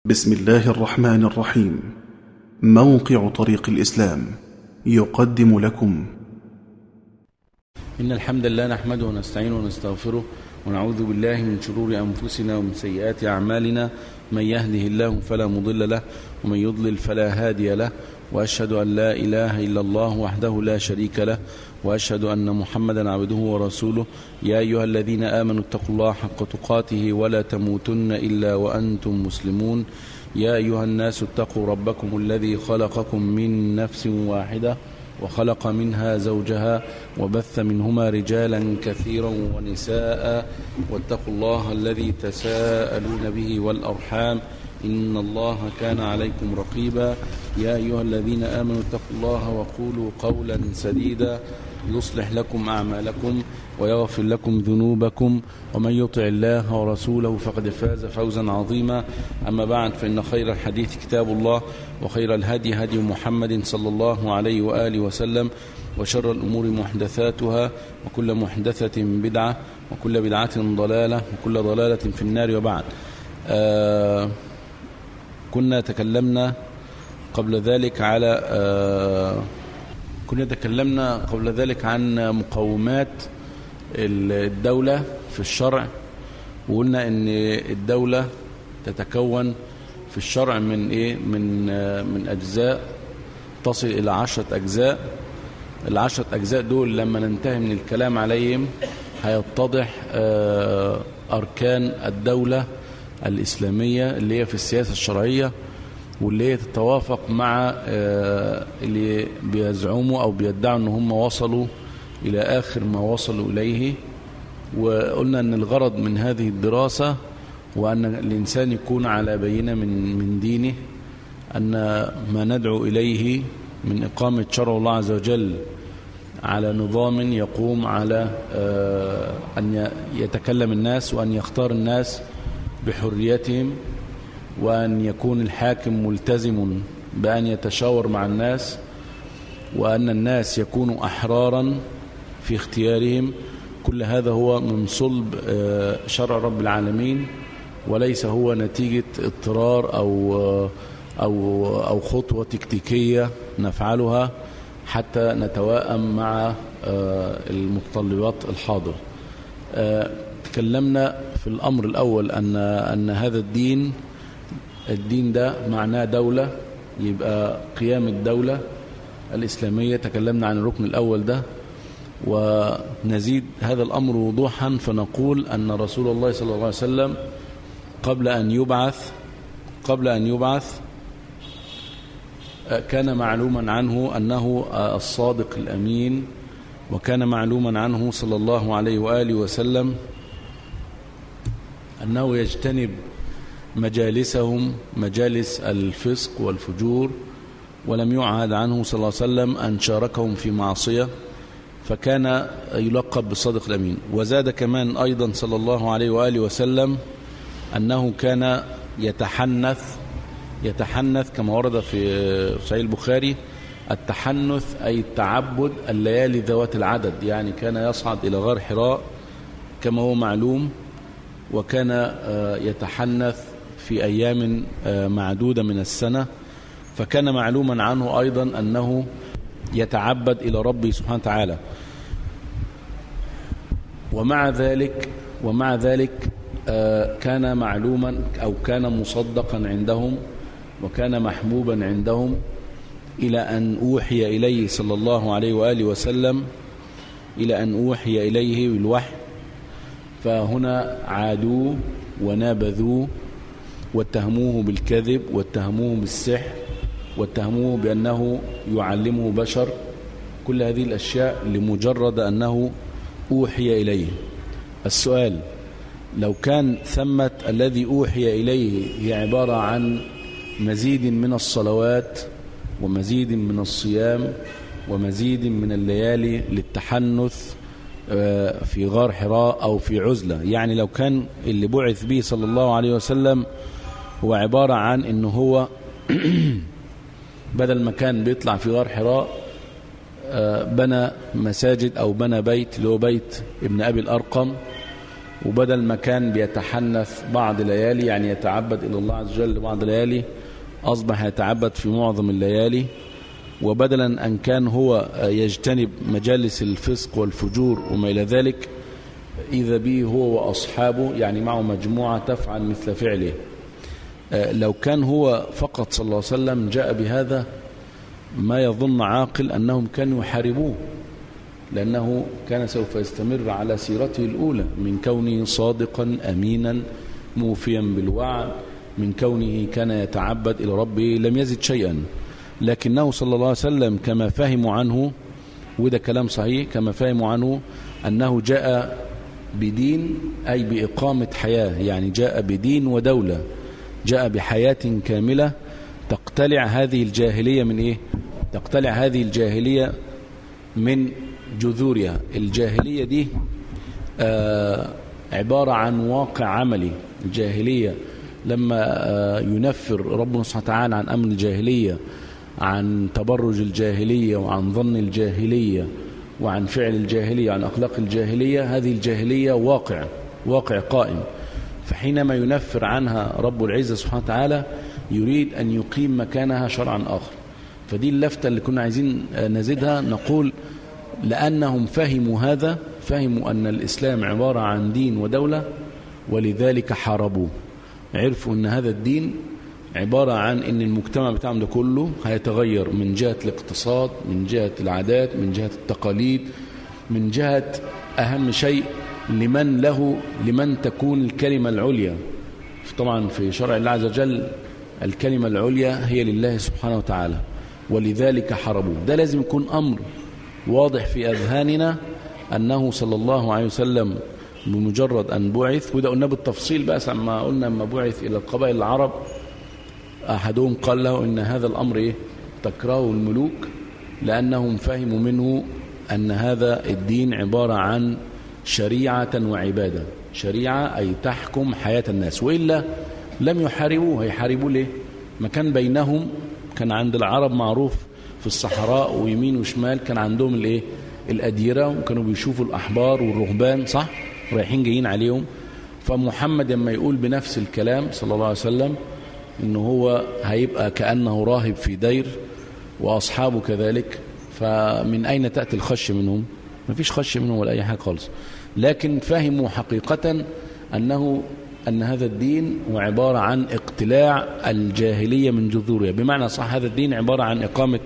بسم الله الرحمن الرحيم موقع طريق الإسلام يقدم لكم إن الحمد لله نحمده ونستعينه ونستغفره ونعوذ بالله من شرور أنفسنا ومن سيئات أعمالنا من يهده الله فلا مضل له ومن يضلل فلا هادي له وأشهد أن لا إله إلا الله وحده لا شريك له وأشهد أن محمدا عبده ورسوله يا أيها الذين آمنوا اتقوا الله حق تقاته ولا تموتن إلا وأنتم مسلمون يا أيها الناس اتقوا ربكم الذي خلقكم من نفس واحدة وخلق منها زوجها وبث منهما رجالا كثيرا ونساء واتقوا الله الذي تساءلون به والأرحام إن الله كان عليكم رقيبا يا أيها الذين آمنوا اتقوا الله وقولوا قولا سديدا يصلح لكم أعمالكم ويغفر لكم ذنوبكم ومن يطع الله ورسوله فقد فاز فوزا عظيما أما بعد فإن خير الحديث كتاب الله وخير الهدي هدي محمد صلى الله عليه وآله وسلم وشر الأمور محدثاتها وكل محدثة بدعة وكل بدعة ضلالة وكل ضلالة في النار وبعد آه كنا تكلمنا قبل ذلك على آه كنا تكلمنا قبل ذلك عن مقومات الدولة في الشرع وقلنا ان الدولة تتكون في الشرع من ايه من من اجزاء تصل الى عشرة اجزاء العشرة اجزاء دول لما ننتهي من الكلام عليهم هيتضح اركان الدولة الاسلامية اللي هي في السياسة الشرعية واللي هي تتوافق مع اللي بيزعموا او بيدعوا ان هم وصلوا الى اخر ما وصلوا اليه وقلنا ان الغرض من هذه الدراسة وان الانسان يكون على بينة من من دينه ان ما ندعو اليه من اقامة شرع الله عز وجل على نظام يقوم على ان يتكلم الناس وان يختار الناس بحريتهم وأن يكون الحاكم ملتزم بأن يتشاور مع الناس وأن الناس يكونوا أحرارا في اختيارهم كل هذا هو من صلب شرع رب العالمين وليس هو نتيجة اضطرار أو, أو, أو خطوة تكتيكية نفعلها حتى نتواءم مع المتطلبات الحاضر تكلمنا في الأمر الأول أن, أن هذا الدين الدين ده معناه دولة يبقى قيام الدولة الإسلامية تكلمنا عن الركن الأول ده ونزيد هذا الأمر وضوحا فنقول أن رسول الله صلى الله عليه وسلم قبل أن يبعث قبل أن يبعث كان معلوما عنه أنه الصادق الأمين وكان معلوما عنه صلى الله عليه وآله وسلم أنه يجتنب مجالسهم مجالس الفسق والفجور ولم يعهد عنه صلى الله عليه وسلم أن شاركهم في معصية فكان يلقب بالصادق الأمين وزاد كمان أيضا صلى الله عليه وآله وسلم أنه كان يتحنث يتحنث كما ورد في صحيح البخاري التحنث أي التعبد الليالي ذوات العدد يعني كان يصعد إلى غار حراء كما هو معلوم وكان يتحنث في أيام معدودة من السنة فكان معلوما عنه أيضا أنه يتعبد إلى ربه سبحانه وتعالى ومع ذلك ومع ذلك كان معلوما أو كان مصدقا عندهم وكان محبوبا عندهم إلى أن أوحي إليه صلى الله عليه وآله وسلم إلى أن أوحي إليه بالوحي فهنا عادوه ونابذوه واتهموه بالكذب واتهموه بالسحر واتهموه بأنه يعلمه بشر كل هذه الأشياء لمجرد أنه أوحي إليه السؤال لو كان ثمة الذي أوحي إليه هي عبارة عن مزيد من الصلوات ومزيد من الصيام ومزيد من الليالي للتحنث في غار حراء أو في عزلة يعني لو كان اللي بعث به صلى الله عليه وسلم هو عبارة عن انه هو بدل ما كان بيطلع في غار حراء بنى مساجد او بنى بيت اللي هو بيت ابن ابي الارقم وبدل ما كان بيتحنث بعض الليالي يعني يتعبد إلى الله عز وجل بعض الليالي أصبح يتعبد في معظم الليالي وبدلا أن كان هو يجتنب مجالس الفسق والفجور وما إلى ذلك إذا به هو وأصحابه يعني معه مجموعة تفعل مثل فعله لو كان هو فقط صلى الله عليه وسلم جاء بهذا ما يظن عاقل أنهم كانوا يحاربوه لأنه كان سوف يستمر على سيرته الأولى من كونه صادقا أمينا موفيا بالوعد من كونه كان يتعبد إلى ربه لم يزد شيئا لكنه صلى الله عليه وسلم كما فهموا عنه وده كلام صحيح كما فهموا عنه أنه جاء بدين أي بإقامة حياة يعني جاء بدين ودولة جاء بحياة كاملة تقتلع هذه الجاهلية من إيه تقتلع هذه الجاهلية من جذورها الجاهلية دي آه عبارة عن واقع عملي الجاهلية لما آه ينفر ربنا سبحانه وتعالى عن أمن الجاهلية عن تبرج الجاهلية وعن ظن الجاهلية وعن فعل الجاهلية وعن أخلاق الجاهلية هذه الجاهلية واقع واقع قائم فحينما ينفر عنها رب العزة سبحانه وتعالى يريد أن يقيم مكانها شرعا آخر فدي اللفتة اللي كنا عايزين نزيدها نقول لأنهم فهموا هذا فهموا أن الإسلام عبارة عن دين ودولة ولذلك حاربوه عرفوا أن هذا الدين عبارة عن أن المجتمع بتاعهم ده كله هيتغير من جهة الاقتصاد من جهة العادات من جهة التقاليد من جهة أهم شيء لمن له لمن تكون الكلمة العليا طبعا في شرع الله عز وجل الكلمة العليا هي لله سبحانه وتعالى ولذلك حاربوه ده لازم يكون أمر واضح في أذهاننا أنه صلى الله عليه وسلم بمجرد أن بعث وده قلنا بالتفصيل بقى ما قلنا لما بعث إلى القبائل العرب أحدهم قال له إن هذا الأمر إيه تكرهه الملوك لأنهم فهموا منه أن هذا الدين عبارة عن شريعة وعبادة شريعة أي تحكم حياة الناس وإلا لم يحاربوه هيحاربوه ليه ما كان بينهم كان عند العرب معروف في الصحراء ويمين وشمال كان عندهم الايه الأديرة وكانوا بيشوفوا الأحبار والرهبان صح رايحين جايين عليهم فمحمد لما يقول بنفس الكلام صلى الله عليه وسلم انه هو هيبقى كأنه راهب في دير وأصحابه كذلك فمن أين تأتي الخش منهم ما فيش خش منهم ولا أي حاجة خالص لكن فهموا حقيقة أنه أن هذا الدين هو عبارة عن اقتلاع الجاهلية من جذورها بمعنى صح هذا الدين عبارة عن إقامة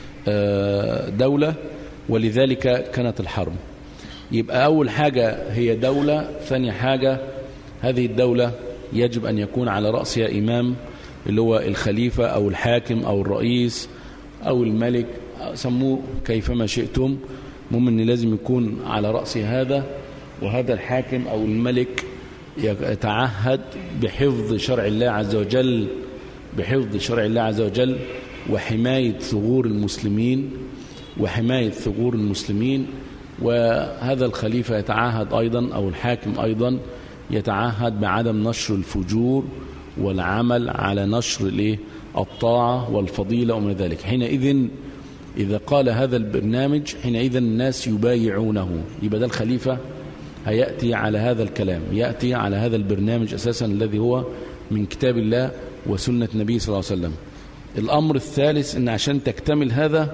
دولة ولذلك كانت الحرب يبقى أول حاجة هي دولة ثاني حاجة هذه الدولة يجب أن يكون على رأسها إمام اللي هو الخليفة أو الحاكم أو الرئيس أو الملك سموه كيفما شئتم المهم أن لازم يكون على رأس هذا وهذا الحاكم أو الملك يتعهد بحفظ شرع الله عز وجل بحفظ شرع الله عز وجل وحماية ثغور المسلمين وحماية ثغور المسلمين وهذا الخليفة يتعهد أيضا أو الحاكم أيضا يتعهد بعدم نشر الفجور والعمل على نشر الايه الطاعة والفضيلة ومن ذلك حينئذ إذا قال هذا البرنامج حينئذ الناس يبايعونه يبقى ده الخليفة هيأتي على هذا الكلام يأتي على هذا البرنامج أساسا الذي هو من كتاب الله وسنة النبي صلى الله عليه وسلم الأمر الثالث أن عشان تكتمل هذا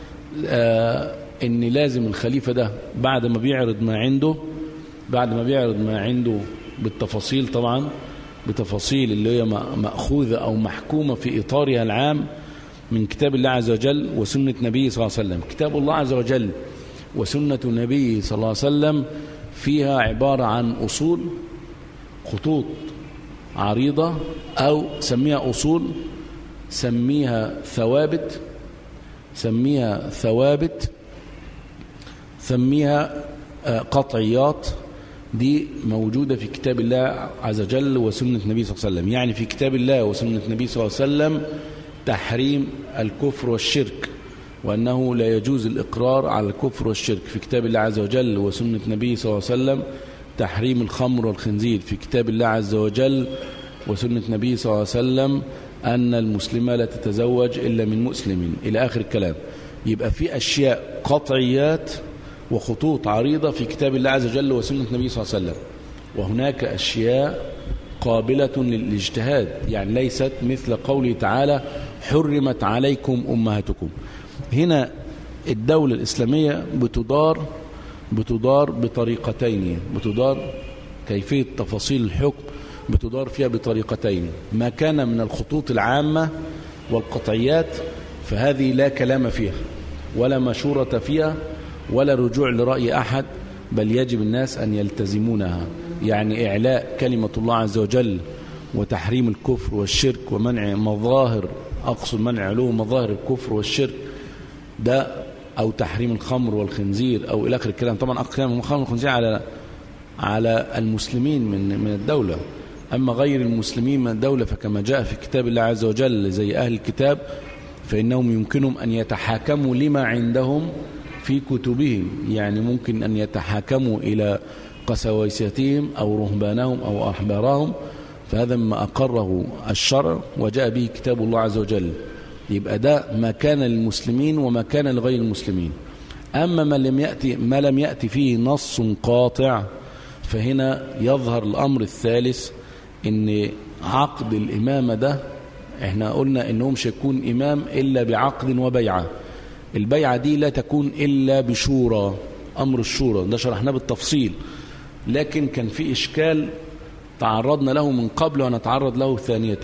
آه أن لازم الخليفة ده بعد ما بيعرض ما عنده بعد ما بيعرض ما عنده بالتفاصيل طبعا بتفاصيل اللي هي مأخوذة أو محكومة في إطارها العام من كتاب الله عز وجل وسنة نبيه صلى الله عليه وسلم كتاب الله عز وجل وسنة نبيه صلى الله عليه وسلم فيها عبارة عن أصول خطوط عريضة أو سميها أصول سميها ثوابت سميها ثوابت سميها قطعيات دي موجودة في كتاب الله عز وجل وسنة النبي صلى الله عليه وسلم يعني في كتاب الله وسنة النبي صلى الله عليه وسلم تحريم الكفر والشرك وأنه لا يجوز الإقرار على الكفر والشرك في كتاب الله عز وجل وسنة النبي صلى الله عليه وسلم تحريم الخمر والخنزير في كتاب الله عز وجل وسنة النبي صلى الله عليه وسلم أن المسلمة لا تتزوج إلا من مسلم إلى آخر الكلام يبقى في أشياء قطعيات وخطوط عريضة في كتاب الله عز وجل وسنة النبي صلى الله عليه وسلم وهناك أشياء قابلة للاجتهاد يعني ليست مثل قوله تعالى حرمت عليكم أمهاتكم هنا الدولة الإسلامية بتدار بتدار بطريقتين بتدار كيفية تفاصيل الحكم بتدار فيها بطريقتين ما كان من الخطوط العامة والقطعيات فهذه لا كلام فيها ولا مشورة فيها ولا رجوع لرأي أحد بل يجب الناس أن يلتزمونها يعني إعلاء كلمة الله عز وجل وتحريم الكفر والشرك ومنع مظاهر أقصد منع علو مظاهر الكفر والشرك ده أو تحريم الخمر والخنزير أو إلى آخر الكلام طبعا أقسام الخمر والخنزير على على المسلمين من من الدولة أما غير المسلمين من الدولة فكما جاء في كتاب الله عز وجل زي أهل الكتاب فإنهم يمكنهم أن يتحاكموا لما عندهم في كتبهم يعني ممكن أن يتحاكموا إلى قسويستهم أو رهبانهم أو أحبارهم فهذا ما أقره الشرع وجاء به كتاب الله عز وجل يبقى ده ما كان للمسلمين وما كان لغير المسلمين أما ما لم يأتي, ما لم يأتي فيه نص قاطع فهنا يظهر الأمر الثالث ان عقد الإمامة ده احنا قلنا انه مش هيكون إمام إلا بعقد وبيعة البيعة دي لا تكون إلا بشورى أمر الشورى ده شرحناه بالتفصيل لكن كان في إشكال تعرضنا له من قبل ونتعرض له ثانية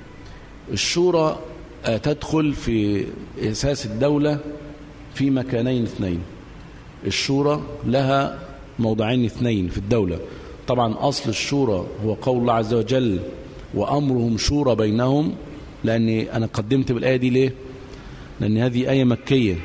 الشورى تدخل في إساس الدولة في مكانين اثنين الشورى لها موضعين اثنين في الدولة طبعا أصل الشورى هو قول الله عز وجل وأمرهم شورى بينهم لأني أنا قدمت بالآية دي ليه لأن هذه آية مكية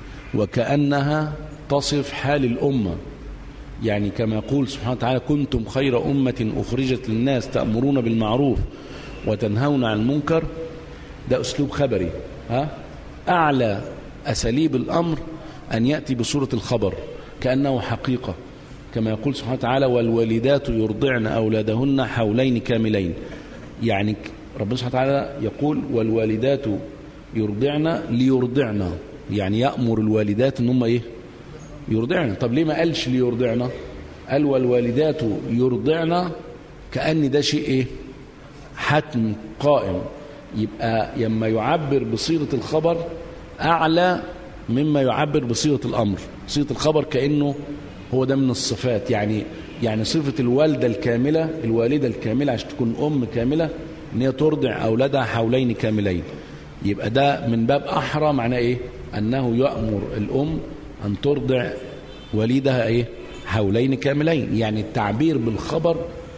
وكأنها تصف حال الأمة يعني كما يقول سبحانه وتعالى كنتم خير أمة أخرجت للناس تأمرون بالمعروف وتنهون عن المنكر ده أسلوب خبري ها؟ أعلى أساليب الأمر أن يأتي بصورة الخبر كأنه حقيقة كما يقول سبحانه وتعالى والوالدات يرضعن أولادهن حولين كاملين يعني ربنا سبحانه وتعالى يقول والوالدات يرضعن ليرضعن يعني يأمر الوالدات ان هم ايه يرضعن طب ليه ما قالش ليرضعن قال والوالدات يرضعن كأن ده شيء ايه حتم قائم يبقى لما يعبر بصيغة الخبر أعلى مما يعبر بصيغة الأمر صيغة الخبر كأنه هو ده من الصفات يعني يعني صفة الوالدة الكاملة الوالدة الكاملة عشان تكون أم كاملة ان هي ترضع أولادها حولين كاملين يبقى ده من باب أحرى معناه إيه أنه يأمر الأم أن ترضع وليدها إيه حولين كاملين يعني التعبير بالخبر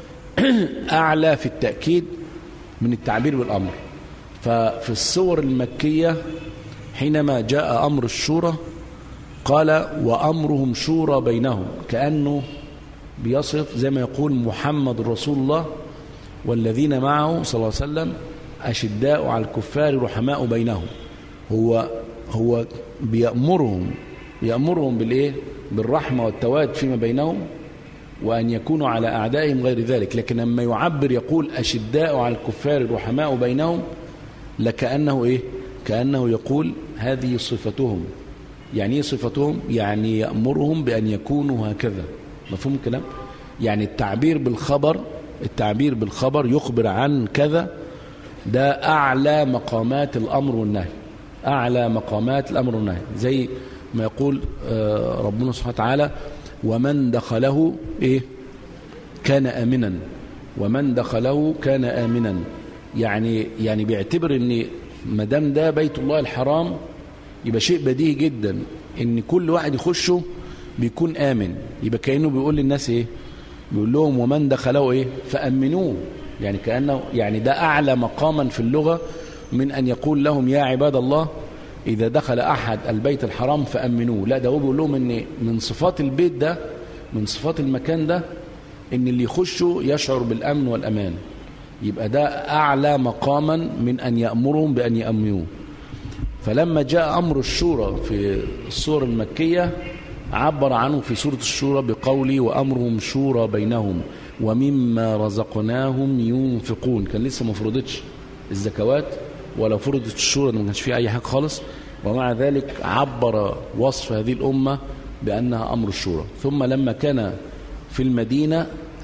أعلى في التأكيد من التعبير بالأمر ففي الصور المكية حينما جاء أمر الشورى قال وأمرهم شورى بينهم كأنه بيصف زي ما يقول محمد رسول الله والذين معه صلى الله عليه وسلم أشداء على الكفار رحماء بينهم هو هو بيأمرهم يأمرهم بالإيه بالرحمة والتواد فيما بينهم وأن يكونوا على أعدائهم غير ذلك لكن لما يعبر يقول أشداء على الكفار رحماء بينهم لكأنه إيه كأنه يقول هذه صفتهم يعني ايه صفتهم يعني يأمرهم بأن يكونوا هكذا مفهوم الكلام يعني التعبير بالخبر التعبير بالخبر يخبر عن كذا ده أعلى مقامات الأمر والنهي أعلى مقامات الأمر والنهي زي ما يقول ربنا سبحانه وتعالى ومن دخله إيه كان آمنا ومن دخله كان آمنا يعني يعني بيعتبر ان ما دام ده بيت الله الحرام يبقى شيء بديهي جدا ان كل واحد يخشه بيكون آمن يبقى كأنه بيقول للناس ايه بيقول لهم ومن دخله ايه فأمنوه يعني كأنه يعني ده أعلى مقاما في اللغة من أن يقول لهم يا عباد الله إذا دخل أحد البيت الحرام فأمنوه لا ده هو بيقول لهم ان من صفات البيت ده من صفات المكان ده ان اللي يخشه يشعر بالأمن والأمان يبقى ده أعلى مقاما من أن يأمرهم بأن يأمنوه فلما جاء أمر الشورى في السورة المكية عبر عنه في سورة الشورى بقولي وأمرهم شورى بينهم ومما رزقناهم ينفقون كان لسه ما فرضتش الزكوات ولا فرضت الشورى ما كانش فيه أي حاجة خالص ومع ذلك عبر وصف هذه الأمة بأنها أمر الشورى ثم لما كان في المدينة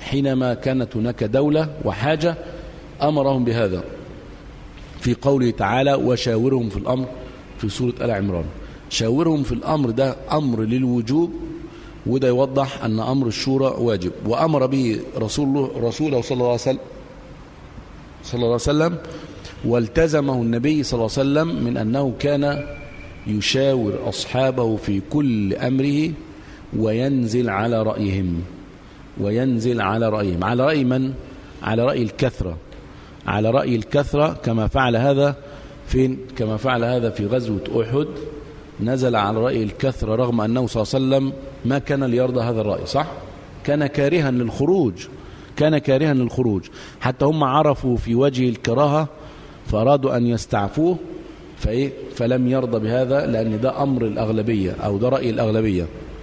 حينما كانت هناك دولة وحاجة أمرهم بهذا في قوله تعالى وشاورهم في الأمر في سورة آل عمران شاورهم في الأمر ده أمر للوجوب وده يوضح أن أمر الشورى واجب وأمر به رسول الله رسوله صلى الله عليه وسلم صلى الله عليه وسلم والتزمه النبي صلى الله عليه وسلم من أنه كان يشاور أصحابه في كل أمره وينزل على رأيهم وينزل على رأيهم على رأي من؟ على رأي الكثرة على رأي الكثرة كما فعل هذا فين؟ كما فعل هذا في غزوة أحد نزل على رأي الكثرة رغم أنه صلى الله عليه وسلم ما كان ليرضى هذا الرأي صح؟ كان كارها للخروج كان كارها للخروج حتى هم عرفوا في وجه الكراهة فأرادوا أن يستعفوه فإيه؟ فلم يرضى بهذا لأن ده أمر الأغلبية أو ده رأي الأغلبية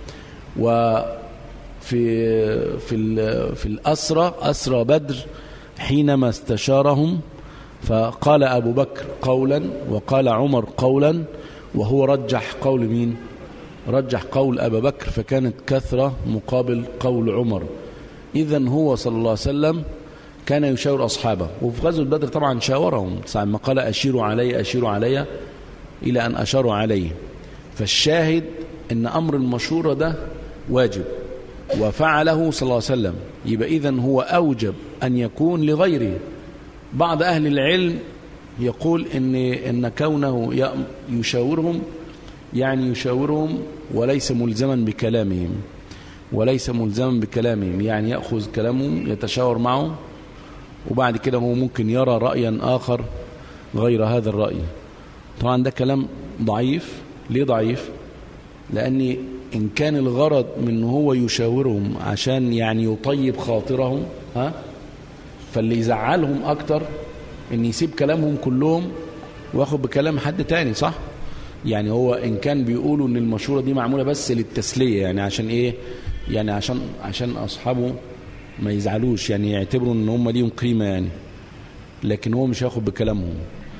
وفي في في الأسرى أسرى بدر حينما استشارهم فقال أبو بكر قولا وقال عمر قولا وهو رجح قول مين رجح قول أبا بكر فكانت كثرة مقابل قول عمر إذا هو صلى الله عليه وسلم كان يشاور أصحابه وفي غزوة بدر طبعا شاورهم ساعة ما قال أشيروا علي أشيروا علي إلى أن أشاروا عليه فالشاهد أن أمر المشورة ده واجب وفعله صلى الله عليه وسلم يبقى إذا هو أوجب أن يكون لغيره بعض أهل العلم يقول إن, إن كونه يشاورهم يعني يشاورهم وليس ملزما بكلامهم وليس ملزما بكلامهم يعني يأخذ كلامهم يتشاور معه وبعد كده هو ممكن يرى رأيا آخر غير هذا الرأي طبعا ده كلام ضعيف ليه ضعيف لأن إن كان الغرض من هو يشاورهم عشان يعني يطيب خاطرهم ها فاللي يزعلهم أكتر إن يسيب كلامهم كلهم وياخد بكلام حد تاني صح يعني هو إن كان بيقولوا إن المشورة دي معمولة بس للتسلية يعني عشان إيه يعني عشان عشان أصحابه ما يزعلوش يعني يعتبروا إن هم ليهم قيمة يعني لكن هو مش هياخد بكلامهم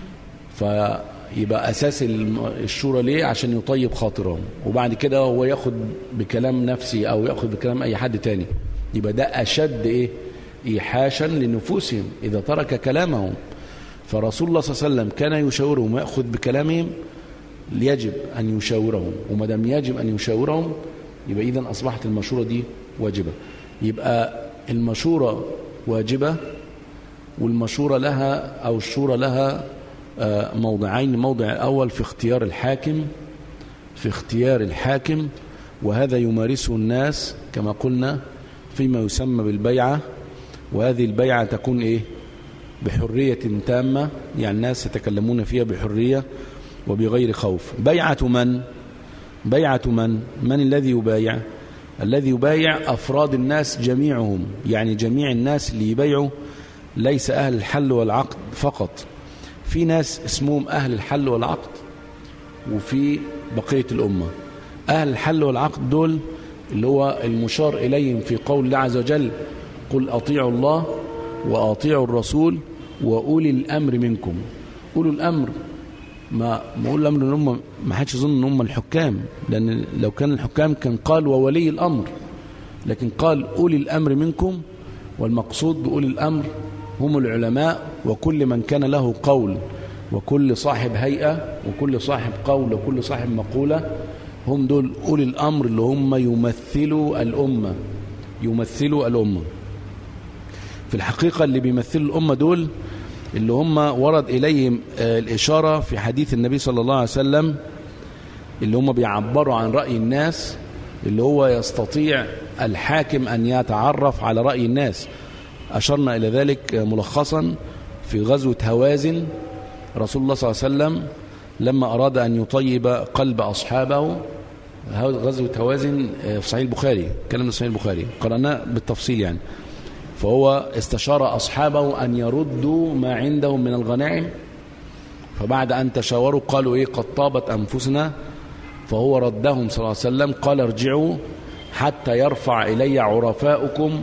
فيبقى أساس الشورى ليه عشان يطيب خاطرهم وبعد كده هو ياخد بكلام نفسي أو ياخد بكلام أي حد تاني يبقى ده أشد إيه إيحاشا لنفوسهم إذا ترك كلامهم فرسول الله صلى الله عليه وسلم كان يشاورهم ويأخذ بكلامهم يجب أن يشاورهم وما دام يجب أن يشاورهم يبقى إذا أصبحت المشورة دي واجبة يبقى المشورة واجبة والمشورة لها أو الشورى لها موضعين موضع الأول في اختيار الحاكم في اختيار الحاكم وهذا يمارسه الناس كما قلنا فيما يسمى بالبيعة وهذه البيعة تكون إيه بحرية تامة يعني الناس يتكلمون فيها بحرية وبغير خوف بيعة من بيعة من من الذي يبايع الذي يبايع أفراد الناس جميعهم يعني جميع الناس اللي يبايعوا ليس أهل الحل والعقد فقط في ناس اسمهم أهل الحل والعقد وفي بقية الأمة أهل الحل والعقد دول اللي هو المشار إليهم في قول الله عز وجل قل أطيعوا الله وأطيعوا الرسول وأولي الأمر منكم أولي الأمر ما ما أولي الأمر إن هم ما حدش يظن إن هم الحكام لأن لو كان الحكام كان قال وولي الأمر لكن قال أولي الأمر منكم والمقصود بأولي الأمر هم العلماء وكل من كان له قول وكل صاحب هيئة وكل صاحب قول وكل صاحب مقولة هم دول أولي الأمر اللي هم يمثلوا الأمة يمثلوا الأمة في الحقيقة اللي بيمثلوا الأمة دول اللي هم ورد إليهم الإشارة في حديث النبي صلى الله عليه وسلم اللي هم بيعبروا عن رأي الناس اللي هو يستطيع الحاكم أن يتعرف على رأي الناس أشرنا إلى ذلك ملخصا في غزوة هوازن رسول الله صلى الله عليه وسلم لما أراد أن يطيب قلب أصحابه غزوة هوازن في صحيح البخاري كلام صحيح البخاري قرأناه بالتفصيل يعني فهو استشار أصحابه أن يردوا ما عندهم من الغنائم فبعد أن تشاوروا قالوا إيه قد طابت أنفسنا فهو ردهم صلى الله عليه وسلم قال ارجعوا حتى يرفع إلي عرفاؤكم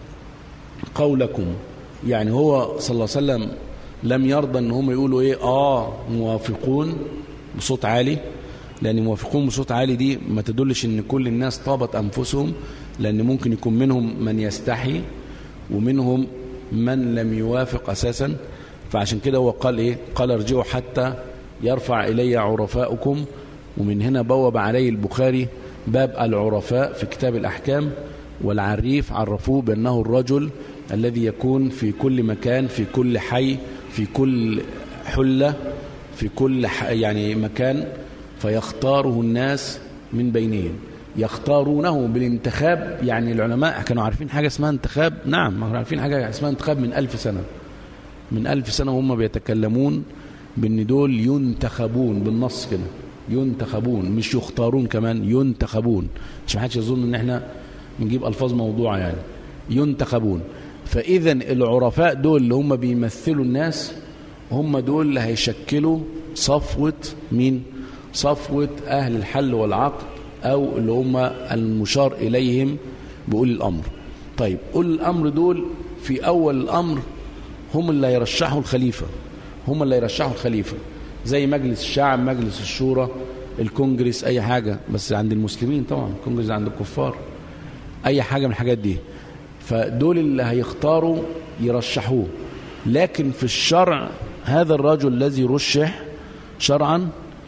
قولكم يعني هو صلى الله عليه وسلم لم يرضى ان هم يقولوا ايه اه موافقون بصوت عالي لان موافقون بصوت عالي دي ما تدلش ان كل الناس طابت انفسهم لان ممكن يكون منهم من يستحي ومنهم من لم يوافق أساسا فعشان كده هو قال إيه قال ارجعوا حتى يرفع إلي عرفاؤكم ومن هنا بوب عليه البخاري باب العرفاء في كتاب الأحكام والعريف عرفوه بأنه الرجل الذي يكون في كل مكان في كل حي في كل حلة في كل يعني مكان فيختاره الناس من بينهم يختارونه بالانتخاب يعني العلماء كانوا عارفين حاجة اسمها انتخاب نعم كانوا عارفين حاجة اسمها انتخاب من ألف سنة من ألف سنة هم بيتكلمون بأن دول ينتخبون بالنص كده ينتخبون مش يختارون كمان ينتخبون مش محدش يظن ان احنا بنجيب ألفاظ موضوعة يعني ينتخبون فإذا العرفاء دول اللي هم بيمثلوا الناس هم دول اللي هيشكلوا صفوة مين صفوة أهل الحل والعقد أو اللي هم المشار إليهم بأولي الأمر طيب أولي الأمر دول في أول الأمر هم اللي يرشحوا الخليفة هم اللي يرشحوا الخليفة زي مجلس الشعب مجلس الشورى الكونجرس أي حاجة بس عند المسلمين طبعا الكونجرس عند الكفار أي حاجة من الحاجات دي فدول اللي هيختاروا يرشحوه لكن في الشرع هذا الرجل الذي رشح شرعا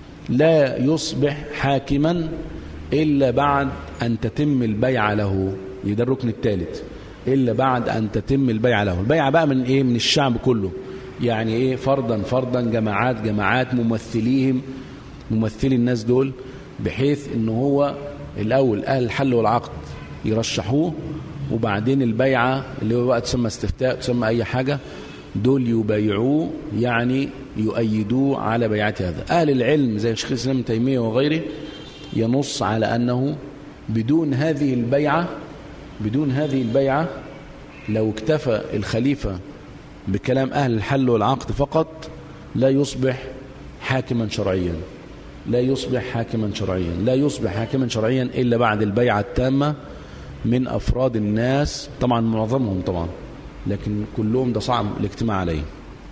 لا يصبح حاكما إلا بعد أن تتم البيعة له ده الركن الثالث إلا بعد أن تتم البيعة له البيعة بقى من إيه من الشعب كله يعني إيه فردا فردا جماعات جماعات ممثليهم ممثلي الناس دول بحيث إن هو الأول أهل الحل والعقد يرشحوه وبعدين البيعة اللي هو بقى تسمى استفتاء تسمى أي حاجة دول يبايعوه يعني يؤيدوه على بيعة هذا أهل العلم زي شيخ الإسلام ابن تيمية وغيره ينص على أنه بدون هذه البيعة بدون هذه البيعة لو اكتفى الخليفة بكلام أهل الحل والعقد فقط لا يصبح حاكما شرعيا لا يصبح حاكما شرعيا لا يصبح حاكما شرعيا إلا بعد البيعة التامة من أفراد الناس طبعا معظمهم طبعا لكن كلهم ده صعب الاجتماع عليه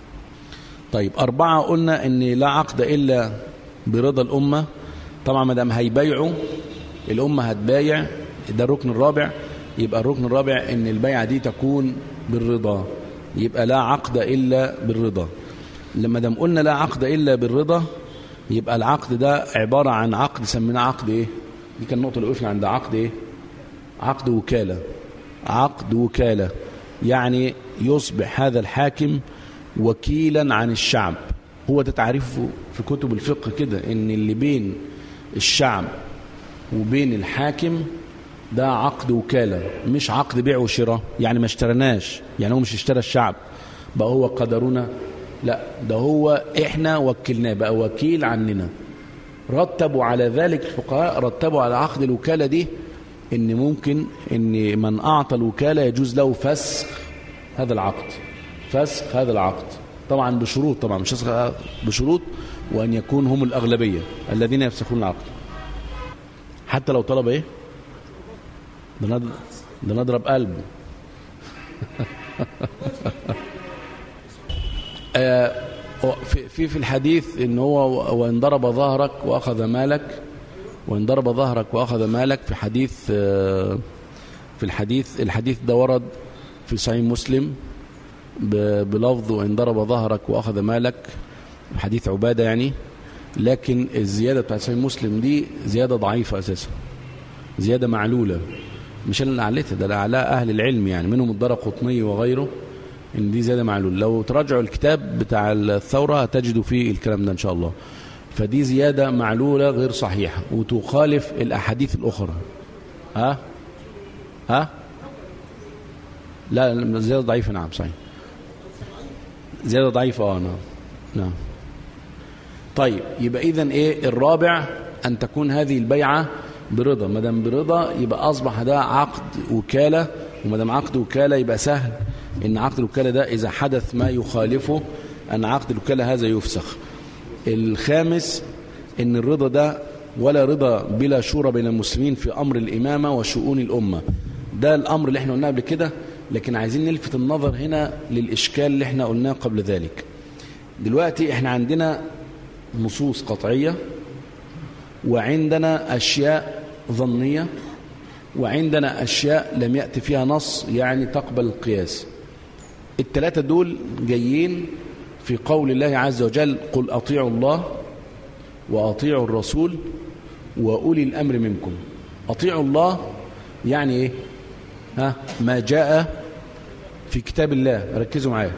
طيب أربعة قلنا أن لا عقد إلا برضا الأمة طبعا ما دام هيبايعوا الأمة هتبايع ده الركن الرابع يبقى الركن الرابع أن البيعة دي تكون بالرضا يبقى لا عقد إلا بالرضا لما دام قلنا لا عقد إلا بالرضا يبقى العقد ده عبارة عن عقد سميناه عقد إيه دي كان النقطة اللي وقفنا عند عقد إيه عقد وكالة عقد وكالة يعني يصبح هذا الحاكم وكيلا عن الشعب هو ده تعريفه في كتب الفقه كده ان اللي بين الشعب وبين الحاكم ده عقد وكالة مش عقد بيع وشراء يعني ما اشترناش يعني هو مش اشترى الشعب بقى هو قدرنا لا ده هو احنا وكلناه بقى وكيل عننا رتبوا على ذلك الفقهاء رتبوا على عقد الوكالة دي ان ممكن ان من اعطى الوكالة يجوز له فسخ هذا العقد فسخ هذا العقد طبعا بشروط طبعا مش فسخ بشروط وان يكون هم الاغلبية الذين يفسخون العقد حتى لو طلب ايه ده نضرب قلبه في في الحديث ان هو وان ضرب ظهرك واخذ مالك وان ضرب ظهرك واخذ مالك في حديث في الحديث الحديث ده ورد في صحيح مسلم بلفظ وان ضرب ظهرك واخذ مالك حديث عباده يعني لكن الزياده بتاعت صحيح مسلم دي زياده ضعيفه اساسا زياده معلوله مش انا اللي اعلتها ده اعلى اهل العلم يعني منهم الدار قطني وغيره ان دي زياده معلول لو تراجعوا الكتاب بتاع الثوره هتجدوا فيه الكلام ده ان شاء الله فدي زياده معلوله غير صحيحه وتخالف الاحاديث الاخرى ها ها لا زياده ضعيفه نعم صحيح زياده ضعيفه اه نعم نعم طيب يبقى اذا ايه الرابع ان تكون هذه البيعه برضا ما دام برضا يبقى اصبح ده عقد وكاله وما دام عقد وكاله يبقى سهل ان عقد الوكاله ده اذا حدث ما يخالفه ان عقد الوكاله هذا يفسخ الخامس ان الرضا ده ولا رضا بلا شورى بين المسلمين في امر الامامه وشؤون الامه ده الامر اللي احنا قلناه قبل كده لكن عايزين نلفت النظر هنا للاشكال اللي احنا قلناه قبل ذلك دلوقتي احنا عندنا نصوص قطعيه وعندنا اشياء ظنيه وعندنا أشياء لم يأتي فيها نص يعني تقبل القياس الثلاثة دول جايين في قول الله عز وجل قل أطيعوا الله وأطيعوا الرسول وأولي الأمر منكم أطيعوا الله يعني إيه ها ما جاء في كتاب الله ركزوا معايا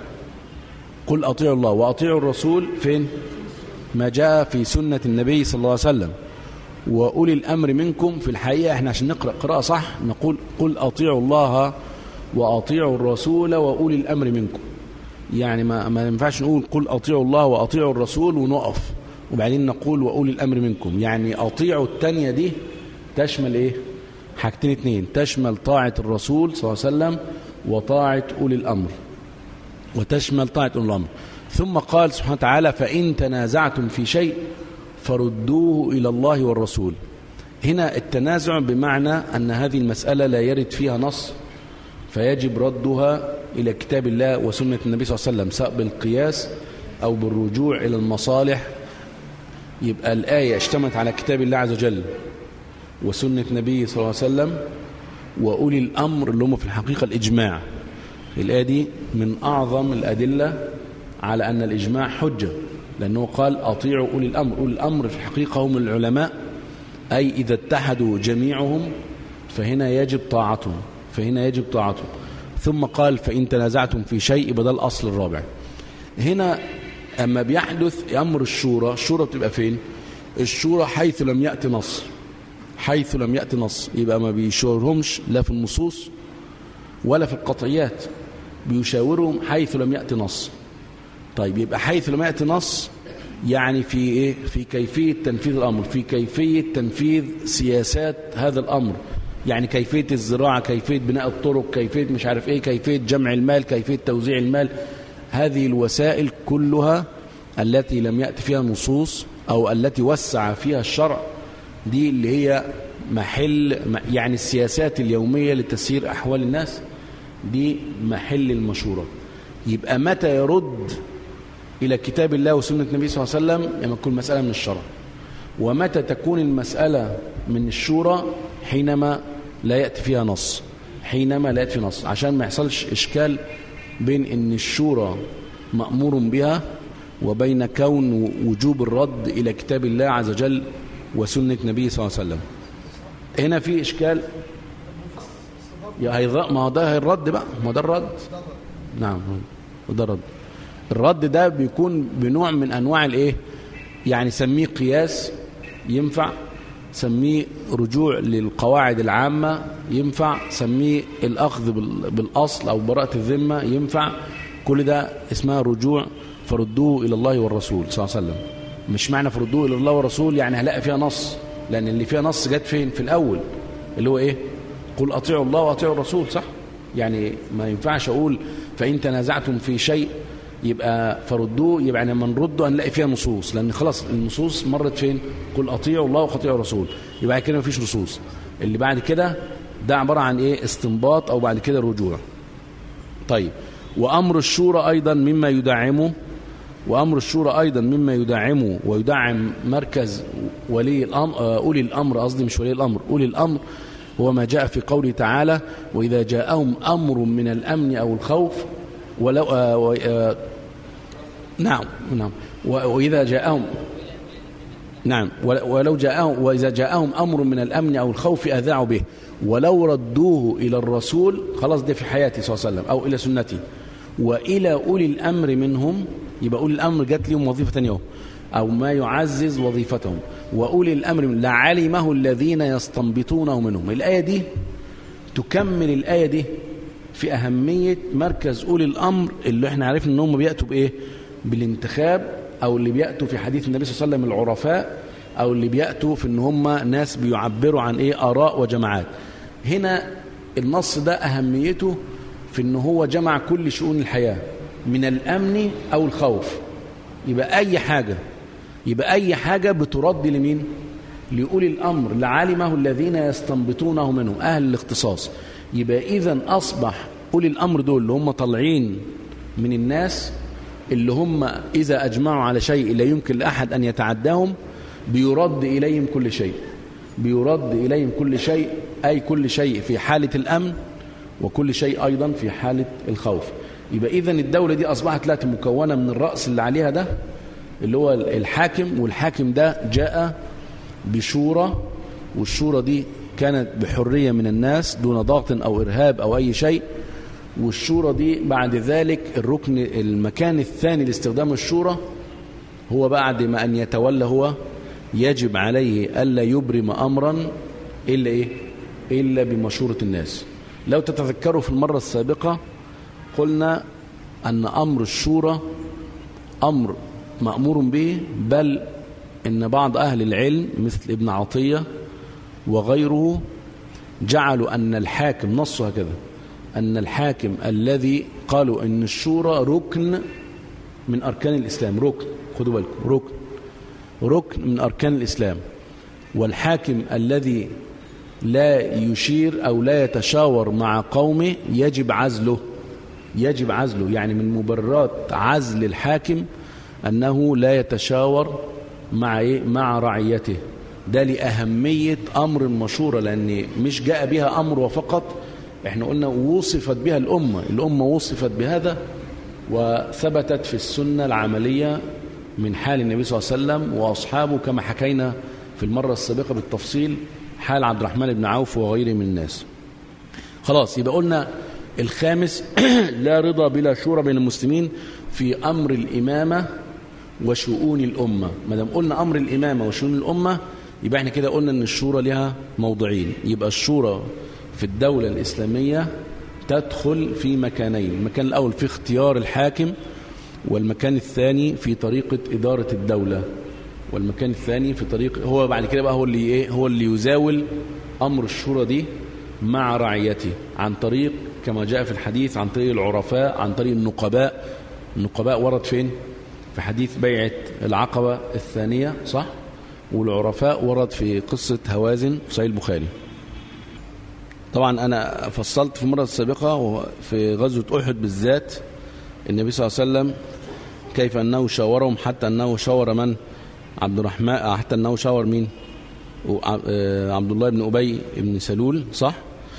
قل أطيعوا الله وأطيعوا الرسول فين ما جاء في سنة النبي صلى الله عليه وسلم وأولي الأمر منكم في الحقيقة احنا عشان نقرأ قراءة صح نقول قل أطيعوا الله وأطيعوا الرسول وأولي الأمر منكم يعني ما, ما ينفعش نقول قل أطيعوا الله وأطيعوا الرسول ونقف وبعدين نقول وأولي الأمر منكم يعني أطيعوا التانية دي تشمل إيه حاجتين اتنين تشمل طاعة الرسول صلى الله عليه وسلم وطاعة أولي الأمر وتشمل طاعة أولي الأمر ثم قال سبحانه وتعالى فإن تنازعتم في شيء فردوه إلى الله والرسول هنا التنازع بمعنى أن هذه المسألة لا يرد فيها نص فيجب ردها إلى كتاب الله وسنة النبي صلى الله عليه وسلم سواء بالقياس أو بالرجوع إلى المصالح يبقى الآية اشتمت على كتاب الله عز وجل وسنة النبي صلى الله عليه وسلم وأولي الأمر اللي هم في الحقيقة الإجماع الآية دي من أعظم الأدلة على أن الإجماع حجة لأنه قال أطيعوا أولي الأمر أولي الأمر في الحقيقة هم العلماء أي إذا اتحدوا جميعهم فهنا يجب طاعتهم فهنا يجب طاعتهم ثم قال فإن تنازعتم في شيء بدل الأصل الرابع هنا أما بيحدث أمر الشورى الشورى بتبقى فين الشورى حيث لم يأتي نص حيث لم يأتي نص يبقى ما بيشاورهمش لا في النصوص ولا في القطعيات بيشاورهم حيث لم يأتي نص طيب يبقى حيث لم يأتي نص يعني في إيه؟ في كيفية تنفيذ الأمر في كيفية تنفيذ سياسات هذا الأمر يعني كيفية الزراعة كيفية بناء الطرق كيفية مش عارف إيه كيفية جمع المال كيفية توزيع المال هذه الوسائل كلها التي لم يأتي فيها نصوص أو التي وسع فيها الشرع دي اللي هي محل يعني السياسات اليومية لتسيير أحوال الناس دي محل المشورة يبقى متى يرد إلى كتاب الله وسنة النبي صلى الله عليه وسلم لما تكون مسألة من الشرع ومتى تكون المسألة من الشورى حينما لا يأتي فيها نص حينما لا يأتي فيها نص عشان ما يحصلش إشكال بين أن الشورى مأمور بها وبين كون وجوب الرد إلى كتاب الله عز وجل وسنة نبيه صلى الله عليه وسلم هنا في إشكال يا ما هو ده الرد بقى ما ده الرد نعم وده الرد الرد ده بيكون بنوع من أنواع الإيه يعني سميه قياس ينفع سميه رجوع للقواعد العامة ينفع سميه الأخذ بالأصل أو براءة الذمة ينفع كل ده اسمها رجوع فردوه إلى الله والرسول صلى الله عليه وسلم مش معنى فردوه إلى الله والرسول يعني هلاقي فيها نص لأن اللي فيها نص جت فين في الأول اللي هو إيه قل أطيعوا الله وأطيعوا الرسول صح يعني ما ينفعش أقول فإن تنازعتم في شيء يبقى فردوه يبقى لما نرده هنلاقي فيها نصوص لأن خلاص النصوص مرت فين قل أطيعوا الله وأطيعوا الرسول يبقى كده مفيش نصوص اللي بعد كده ده عبارة عن إيه استنباط أو بعد كده رجوع طيب وأمر الشورى أيضا مما يدعمه وأمر الشورى أيضا مما يدعمه ويدعم مركز ولي الأمر أولي الأمر قصدي مش ولي الأمر أولي الأمر هو ما جاء في قوله تعالى وإذا جاءهم أمر من الأمن أو الخوف ولو آه آه نعم نعم وإذا جاءهم نعم ولو جاءهم وإذا جاءهم أمر من الأمن أو الخوف أذاعوا به ولو ردوه إلى الرسول خلاص ده في حياته صلى الله عليه وسلم أو إلى سنته وإلى أولي الأمر منهم يبقى أولي الأمر جات لهم وظيفة ثانيه أو ما يعزز وظيفتهم وأولي الأمر لعلمه الذين يستنبطونه منهم الآية دي تكمل الآية دي في أهمية مركز أولي الأمر اللي احنا عارفين أنهم بيأتوا بإيه بالانتخاب أو اللي بيأتوا في حديث النبي صلى الله عليه وسلم العرفاء أو اللي بيأتوا في أن هم ناس بيعبروا عن إيه آراء وجماعات هنا النص ده أهميته في أنه هو جمع كل شؤون الحياة من الأمن أو الخوف يبقى أي حاجة يبقى أي حاجة بترد لمين لأولي الأمر لعلمه الذين يستنبطونه منه أهل الاختصاص يبقى إذا أصبح أولي الأمر دول اللي هم طالعين من الناس اللي هم إذا أجمعوا على شيء لا يمكن لأحد أن يتعداهم بيرد إليهم كل شيء بيرد إليهم كل شيء أي كل شيء في حالة الأمن وكل شيء أيضا في حالة الخوف يبقى إذا الدولة دي أصبحت لا مكونة من الرأس اللي عليها ده اللي هو الحاكم والحاكم ده جاء بشورى والشورى دي كانت بحرية من الناس دون ضغط أو إرهاب أو أي شيء والشورى دي بعد ذلك الركن المكان الثاني لاستخدام الشورى هو بعد ما أن يتولى هو يجب عليه ألا يبرم أمرا إلا إيه إلا بمشورة الناس لو تتذكروا في المرة السابقة قلنا أن أمر الشورى أمر مأمور به بل إن بعض أهل العلم مثل ابن عطية وغيره جعلوا أن الحاكم نصه هكذا أن الحاكم الذي قالوا أن الشورى ركن من أركان الإسلام ركن خدوا بالكم ركن ركن من أركان الإسلام والحاكم الذي لا يشير أو لا يتشاور مع قومه يجب عزله يجب عزله يعني من مبررات عزل الحاكم أنه لا يتشاور مع إيه؟ مع رعيته ده لأهمية أمر المشورة لأن مش جاء بها أمر وفقط احنا قلنا وصفت بها الأمة الأمة وصفت بهذا وثبتت في السنة العملية من حال النبي صلى الله عليه وسلم وأصحابه كما حكينا في المرة السابقة بالتفصيل حال عبد الرحمن بن عوف وغيره من الناس خلاص يبقى قلنا الخامس لا رضا بلا شورى بين المسلمين في أمر الإمامة وشؤون الأمة ما دام قلنا أمر الإمامة وشؤون الأمة يبقى احنا كده قلنا أن الشورى لها موضعين يبقى الشورى في الدولة الإسلامية تدخل في مكانين المكان الأول في اختيار الحاكم والمكان الثاني في طريقة إدارة الدولة والمكان الثاني في طريق هو بعد كده بقى هو اللي ايه هو اللي يزاول أمر الشورى دي مع رعيته عن طريق كما جاء في الحديث عن طريق العرفاء عن طريق النقباء النقباء ورد فين في حديث بيعة العقبة الثانية صح والعرفاء ورد في قصة هوازن في صحيح البخاري طبعا أنا فصلت في المرة السابقة في غزوة أحد بالذات النبي صلى الله عليه وسلم كيف أنه شاورهم حتى أنه شاور من عبد الرحمن حتى أنه شاور مين عبد الله بن أبي بن سلول صح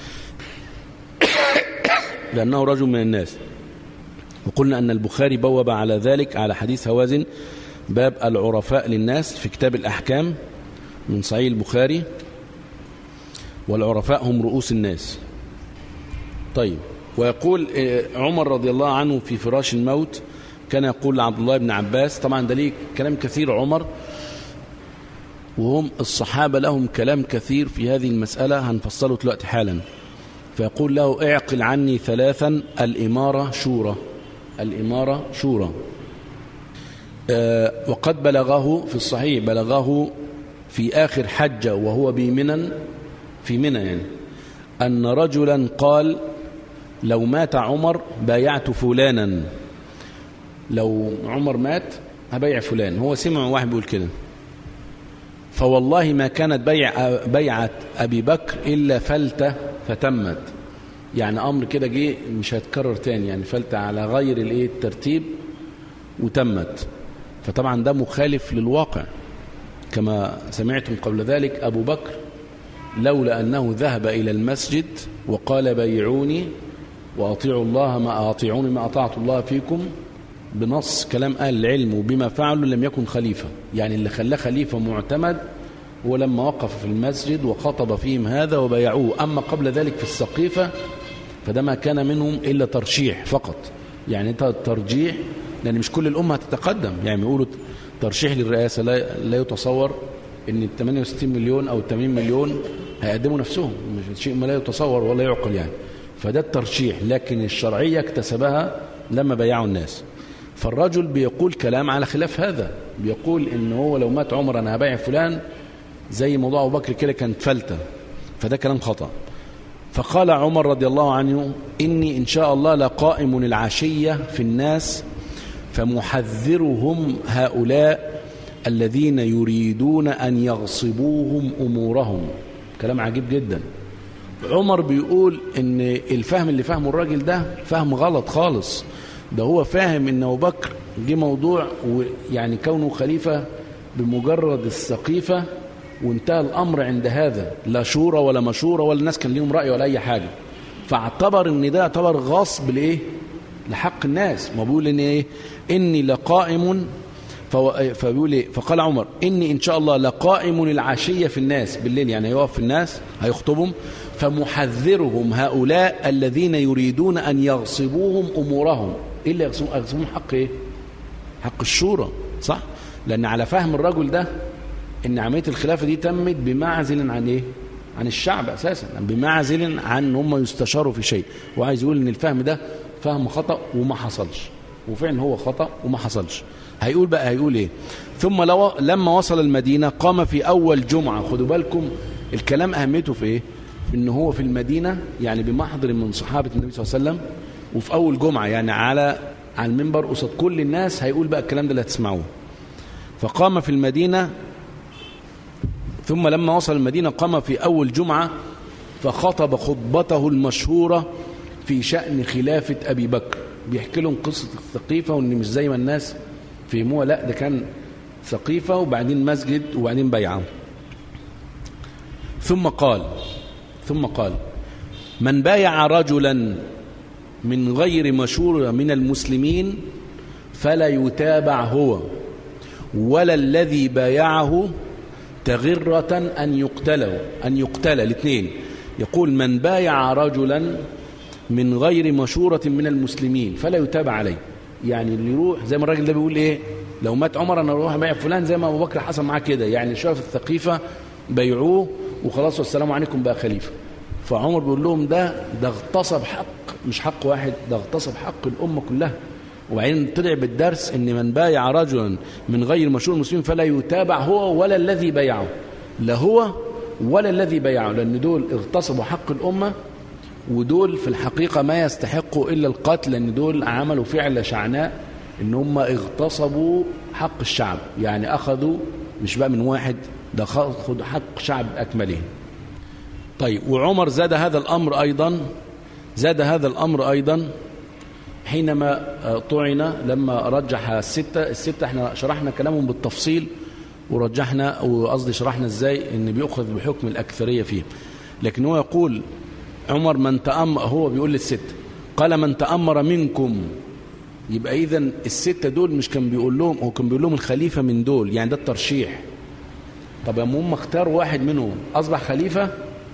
لأنه رجل من الناس وقلنا أن البخاري بوب على ذلك على حديث هوازن باب العرفاء للناس في كتاب الأحكام من صحيح البخاري والعرفاء هم رؤوس الناس طيب ويقول عمر رضي الله عنه في فراش الموت كان يقول لعبد الله بن عباس طبعا ده ليه كلام كثير عمر وهم الصحابة لهم كلام كثير في هذه المسألة هنفصله دلوقتي حالا فيقول له اعقل عني ثلاثا الإمارة شورى الإمارة شورى أه وقد بلغه في الصحيح بلغه في آخر حجة وهو بمنى في منى يعني أن رجلا قال لو مات عمر بايعت فلانا لو عمر مات هبيع فلان هو سمع واحد بيقول كده فوالله ما كانت بيع بيعة أبي بكر إلا فلتة فتمت يعني أمر كده جه مش هيتكرر تاني يعني فلتة على غير الايه الترتيب وتمت فطبعا ده مخالف للواقع كما سمعتم قبل ذلك أبو بكر لولا أنه ذهب إلى المسجد وقال بيعوني وأطيعوا الله ما أطيعوني ما أطعت الله فيكم بنص كلام أهل العلم وبما فعلوا لم يكن خليفة يعني اللي خلاه خليفة معتمد هو لما وقف في المسجد وخطب فيهم هذا وبيعوه أما قبل ذلك في السقيفة فده ما كان منهم إلا ترشيح فقط يعني انت الترجيح لأن مش كل الأمة هتتقدم يعني يقولوا ترشيح للرئاسة لا, لا يتصور ان ال 68 مليون او ال 80 مليون هيقدموا نفسهم مش شيء ما لا يتصور ولا يعقل يعني فده الترشيح لكن الشرعية اكتسبها لما بيعوا الناس فالرجل بيقول كلام على خلاف هذا بيقول ان هو لو مات عمر انا هبايع فلان زي موضوع ابو بكر كده كانت فلتة فده كلام خطأ فقال عمر رضي الله عنه إني إن شاء الله لقائم العشية في الناس فمحذرهم هؤلاء الذين يريدون أن يغصبوهم أمورهم كلام عجيب جدا عمر بيقول ان الفهم اللي فهمه الراجل ده فهم غلط خالص ده هو فاهم ان ابو بكر جه موضوع ويعني كونه خليفه بمجرد السقيفه وانتهى الأمر عند هذا لا شورى ولا مشورة ولا الناس كان ليهم رأي ولا أي حاجة فاعتبر ان ده يعتبر غصب لايه لحق الناس ما بيقول ان ايه اني لقائم فبيقول ايه فقال عمر اني ان شاء الله لقائم العشيه في الناس بالليل يعني هيقف في الناس هيخطبهم فمحذرهم هؤلاء الذين يريدون ان يغصبوهم امورهم ايه اللي يغصبون يغصبون حق ايه حق الشورى صح لان على فهم الرجل ده ان عمليه الخلافه دي تمت بمعزل عن ايه عن الشعب اساسا بمعزل عن ان هم يستشاروا في شيء وعايز يقول ان الفهم ده فهم خطا وما حصلش وفعلا هو خطا وما حصلش هيقول بقى هيقول ايه ثم لو لما وصل المدينه قام في اول جمعه خدوا بالكم الكلام اهميته في ايه في ان هو في المدينه يعني بمحضر من صحابه النبي صلى الله عليه وسلم وفي اول جمعه يعني على على المنبر قصاد كل الناس هيقول بقى الكلام ده اللي هتسمعوه فقام في المدينه ثم لما وصل المدينة قام في أول جمعة فخطب خطبته المشهورة في شأن خلافة أبي بكر بيحكي لهم قصة الثقيفة وإن مش زي ما الناس فهموها لا ده كان ثقيفة وبعدين مسجد وبعدين بيعة ثم قال ثم قال من بايع رجلا من غير مشورة من المسلمين فلا يتابع هو ولا الذي بايعه تغرة أن يقتلوا أن يقتل الاثنين يقول من بايع رجلا من غير مشورة من المسلمين فلا يتابع عليه يعني اللي يروح زي ما الراجل ده بيقول ايه لو مات عمر انا اروح ابايع فلان زي ما ابو بكر حصل معاه كده يعني شاف الثقيفه بيعوه وخلاص والسلام عليكم بقى خليفه فعمر بيقول لهم ده ده اغتصب حق مش حق واحد ده اغتصب حق الامه كلها وبعدين طلع بالدرس ان من بايع رجلا من غير مشهور المسلمين فلا يتابع هو ولا الذي بايعه لا هو ولا الذي بايعه لان دول اغتصبوا حق الامه ودول في الحقيقه ما يستحقوا الا القتل لان دول عملوا فعل شعناء ان هم اغتصبوا حق الشعب يعني اخذوا مش بقى من واحد ده خد حق شعب اكمله طيب وعمر زاد هذا الامر ايضا زاد هذا الامر ايضا حينما طعن لما رجح الستة الستة احنا شرحنا كلامهم بالتفصيل ورجحنا وقصدي شرحنا ازاي ان بيأخذ بحكم الأكثرية فيه لكن هو يقول عمر من تأمر هو بيقول للستة قال من تأمر منكم يبقى إذا الستة دول مش كان بيقول لهم هو كان بيقول لهم الخليفة من دول يعني ده الترشيح طب يا هم اختاروا واحد منهم أصبح خليفة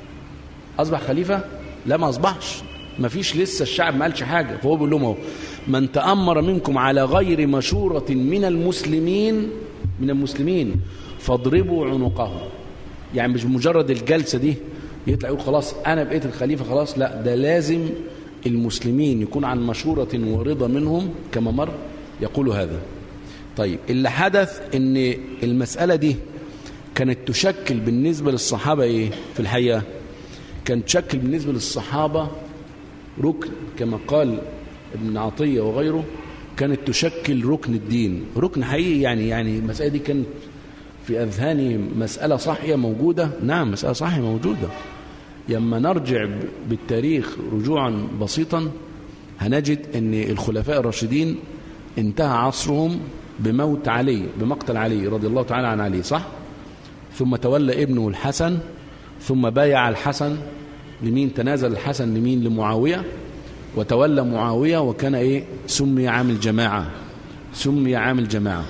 أصبح خليفة لا ما أصبحش ما فيش لسه الشعب ما قالش حاجة فهو بيقول لهم اهو من تأمر منكم على غير مشورة من المسلمين من المسلمين فاضربوا عنقه يعني مش مجرد الجلسة دي يطلع يقول خلاص أنا بقيت الخليفة خلاص لا ده لازم المسلمين يكون عن مشورة ورضا منهم كما مر يقول هذا طيب اللي حدث ان المسألة دي كانت تشكل بالنسبة للصحابة ايه في الحقيقة كانت تشكل بالنسبة للصحابة ركن كما قال ابن عطية وغيره كانت تشكل ركن الدين ركن حقيقي يعني يعني المسألة دي كانت في أذهاني مسألة صحية موجودة نعم مسألة صحية موجودة لما نرجع بالتاريخ رجوعا بسيطا هنجد أن الخلفاء الراشدين انتهى عصرهم بموت علي بمقتل علي رضي الله تعالى عن علي صح ثم تولى ابنه الحسن ثم بايع الحسن لمين تنازل الحسن لمين لمعاوية وتولى معاوية وكان ايه سمي عام الجماعة سمي عام الجماعة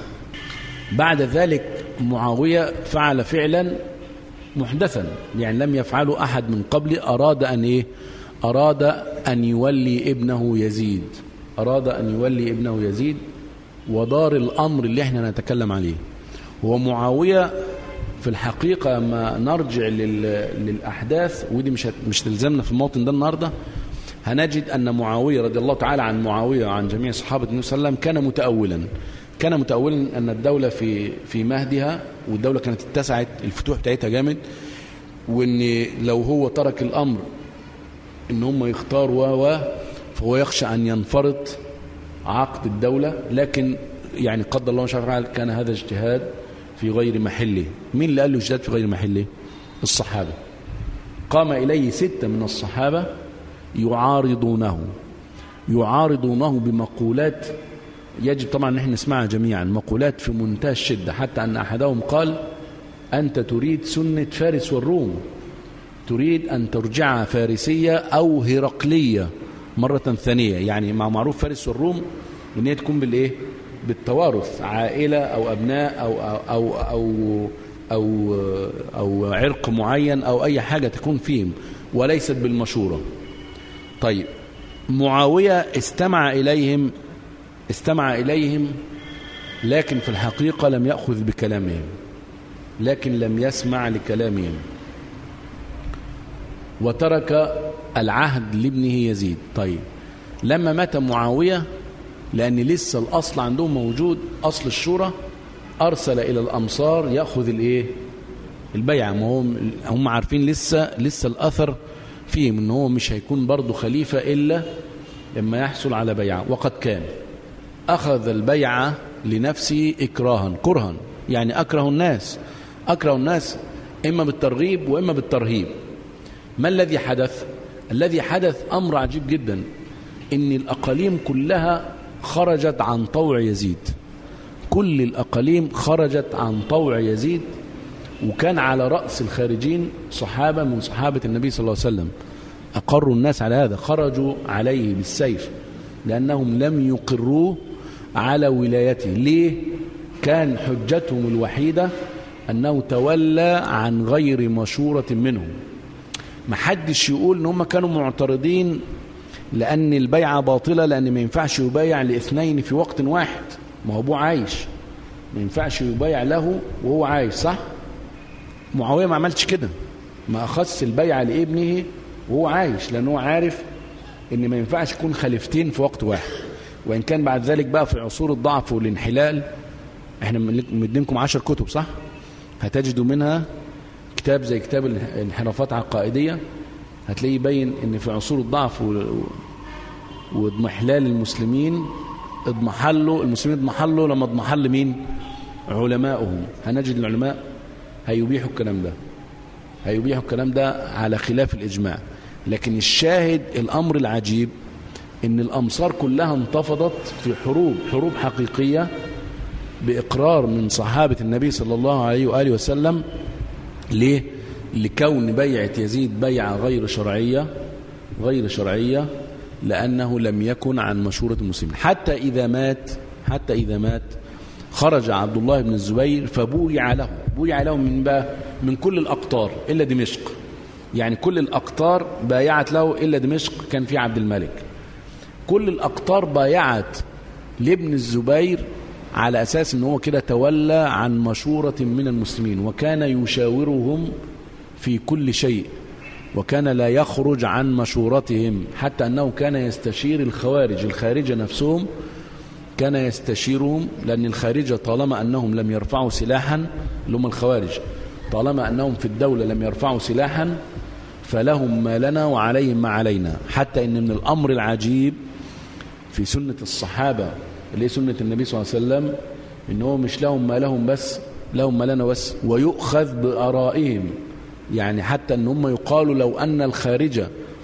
بعد ذلك معاوية فعل فعلا محدثا يعني لم يفعله أحد من قبل أراد أن إيه أراد أن يولي ابنه يزيد أراد أن يولي ابنه يزيد ودار الأمر اللي احنا نتكلم عليه هو معاوية في الحقيقة ما نرجع للأحداث ودي مش مش تلزمنا في الموطن ده النهاردة هنجد أن معاوية رضي الله تعالى عن معاوية وعن جميع صحابة النبي صلى الله عليه وسلم كان متأولا كان متأولا أن الدولة في في مهدها والدولة كانت اتسعت الفتوح بتاعتها جامد وأن لو هو ترك الأمر أن هم يختاروا و فهو يخشى أن ينفرط عقد الدولة لكن يعني قدر الله شاء فعل كان هذا اجتهاد في غير محله مين اللي قال له اجتهاد في غير محله الصحابة قام إليه ستة من الصحابة يعارضونه يعارضونه بمقولات يجب طبعا ان احنا نسمعها جميعا مقولات في منتهى الشدة حتى أن أحدهم قال أنت تريد سنة فارس والروم تريد أن ترجع فارسية أو هرقلية مرة ثانية يعني مع معروف فارس والروم ان هي تكون بالايه بالتوارث عائلة أو أبناء أو أو أو أو, أو عرق معين أو أي حاجة تكون فيهم وليست بالمشورة طيب معاوية استمع إليهم استمع إليهم لكن في الحقيقة لم يأخذ بكلامهم لكن لم يسمع لكلامهم وترك العهد لابنه يزيد طيب لما مات معاوية لأن لسه الأصل عندهم موجود أصل الشورى أرسل إلى الأمصار يأخذ الإيه البيعة ما هم, هم عارفين لسه لسه الأثر فيهم إن هو مش هيكون برضه خليفة إلا لما يحصل على بيعة وقد كان أخذ البيعة لنفسه إكراها كرها يعني أكره الناس أكره الناس إما بالترغيب وإما بالترهيب ما الذي حدث الذي حدث أمر عجيب جدا إن الأقاليم كلها خرجت عن طوع يزيد كل الأقاليم خرجت عن طوع يزيد وكان على رأس الخارجين صحابة من صحابة النبي صلى الله عليه وسلم أقروا الناس على هذا خرجوا عليه بالسيف لأنهم لم يقروه على ولايته ليه كان حجتهم الوحيدة أنه تولى عن غير مشورة منهم ما حدش يقول ان هم كانوا معترضين لأن البيعة باطلة لأن ما ينفعش يبايع لاثنين في وقت واحد ما هو أبوه عايش ما ينفعش يبايع له وهو عايش صح معاوية ما عملتش كده ما أخص البيعة لابنه وهو عايش لأنه عارف ان ما ينفعش يكون خليفتين في وقت واحد وإن كان بعد ذلك بقى في عصور الضعف والانحلال احنا مدينكم عشر كتب صح هتجدوا منها كتاب زي كتاب الانحرافات عقائدية هتلاقيه يبين ان في عصور الضعف واضمحلال المسلمين اضمحلوا المسلمين اضمحلوا لما اضمحل مين علماؤهم هنجد العلماء هيبيحوا الكلام ده هيبيحوا الكلام ده على خلاف الإجماع لكن الشاهد الأمر العجيب ان الأمصار كلها انتفضت في حروب حروب حقيقية بإقرار من صحابة النبي صلى الله عليه وآله وسلم ليه؟ لكون بيعة يزيد بيعة غير شرعية غير شرعية لأنه لم يكن عن مشورة المسلمين حتى إذا مات حتى إذا مات خرج عبد الله بن الزبير فبويع له بويع له من بقى من كل الأقطار إلا دمشق يعني كل الأقطار بايعت له إلا دمشق كان في عبد الملك كل الأقطار بايعت لابن الزبير على أساس أنه كده تولى عن مشورة من المسلمين وكان يشاورهم في كل شيء وكان لا يخرج عن مشورتهم حتى أنه كان يستشير الخوارج الخارجة نفسهم كان يستشيرهم لأن الخارجة طالما أنهم لم يرفعوا سلاحا لهم الخوارج طالما أنهم في الدولة لم يرفعوا سلاحا فلهم ما لنا وعليهم ما علينا حتى أن من الأمر العجيب في سنة الصحابة اللي هي سنة النبي صلى الله عليه وسلم ان هو مش لهم ما لهم بس لهم ما لنا بس ويؤخذ بآرائهم يعني حتى ان هم يقالوا لو أن الخارجة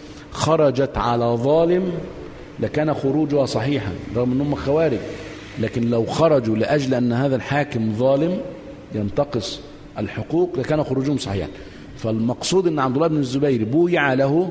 خرجت على ظالم لكان خروجها صحيحا رغم ان هم خوارج لكن لو خرجوا لأجل أن هذا الحاكم ظالم ينتقص الحقوق لكان خروجهم صحيحا فالمقصود أن عبد الله بن الزبير بويع له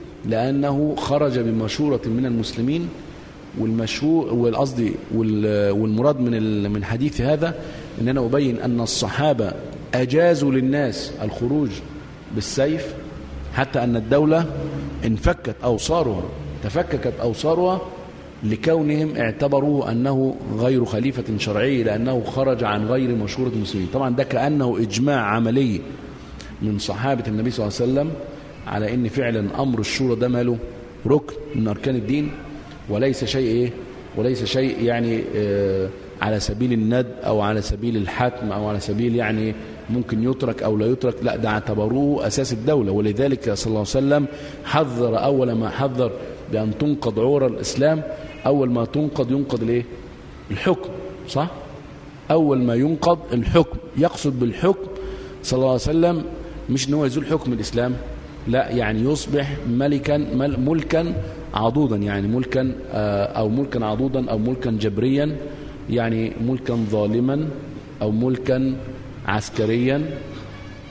لأنه خرج بمشورة من المسلمين والمشهور والقصدي والمراد من من حديث هذا ان انا ابين ان الصحابه اجازوا للناس الخروج بالسيف حتى ان الدوله انفكت اوصارها تفككت اوصارها لكونهم اعتبروه انه غير خليفه شرعي لانه خرج عن غير مشوره المسلمين طبعا ده كانه اجماع عملي من صحابه النبي صلى الله عليه وسلم على ان فعلا امر الشورى ده ماله ركن من اركان الدين وليس شيء إيه؟ وليس شيء يعني آه على سبيل الند أو على سبيل الحتم أو على سبيل يعني ممكن يترك أو لا يترك لا ده اعتبروه أساس الدولة ولذلك صلى الله عليه وسلم حذر أول ما حذر بأن تنقض عور الإسلام أول ما تنقض ينقض الايه الحكم صح أول ما ينقض الحكم يقصد بالحكم صلى الله عليه وسلم مش ان هو يزول حكم الإسلام لا يعني يصبح ملكا ملكا عضودا يعني ملكا أو ملكا عضودا أو ملكا جبريا يعني ملكا ظالما أو ملكا عسكريا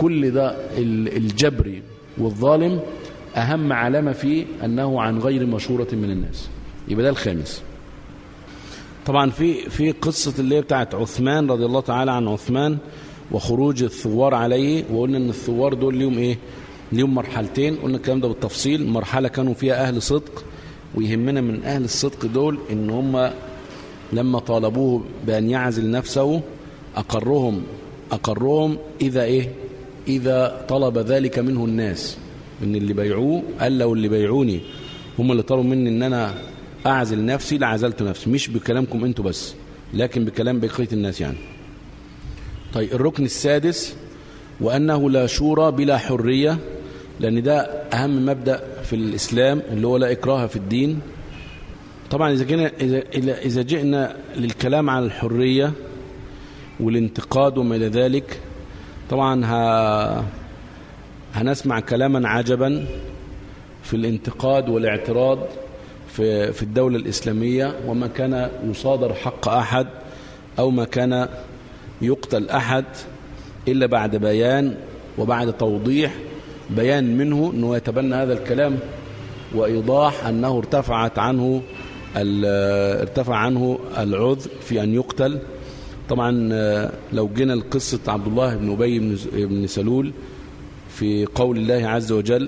كل ده الجبري والظالم أهم علامة فيه أنه عن غير مشورة من الناس يبقى ده الخامس طبعا في في قصة اللي هي بتاعت عثمان رضي الله تعالى عن عثمان وخروج الثوار عليه وقلنا ان الثوار دول ليهم ايه ليهم مرحلتين قلنا الكلام ده بالتفصيل مرحلة كانوا فيها أهل صدق ويهمنا من أهل الصدق دول ان هم لما طالبوه بأن يعزل نفسه أقرهم أقرهم إذا إيه إذا طلب ذلك منه الناس ان اللي بيعوه قال لو اللي بيعوني هم اللي طلبوا مني ان انا اعزل نفسي لعزلت نفسي مش بكلامكم انتوا بس لكن بكلام بقيه الناس يعني طيب الركن السادس وانه لا شورى بلا حريه لان ده اهم مبدا في الاسلام اللي هو لا اكراه في الدين طبعا اذا جينا اذا اذا جئنا للكلام عن الحريه والانتقاد وما الى ذلك طبعا ها هنسمع كلاما عجبا في الانتقاد والاعتراض في في الدولة الإسلامية وما كان يصادر حق أحد أو ما كان يقتل أحد إلا بعد بيان وبعد توضيح بيان منه أنه يتبنى هذا الكلام وإيضاح أنه ارتفعت عنه ارتفع عنه العذر في أن يقتل طبعا لو جينا لقصة عبد الله بن أبي بن سلول في قول الله عز وجل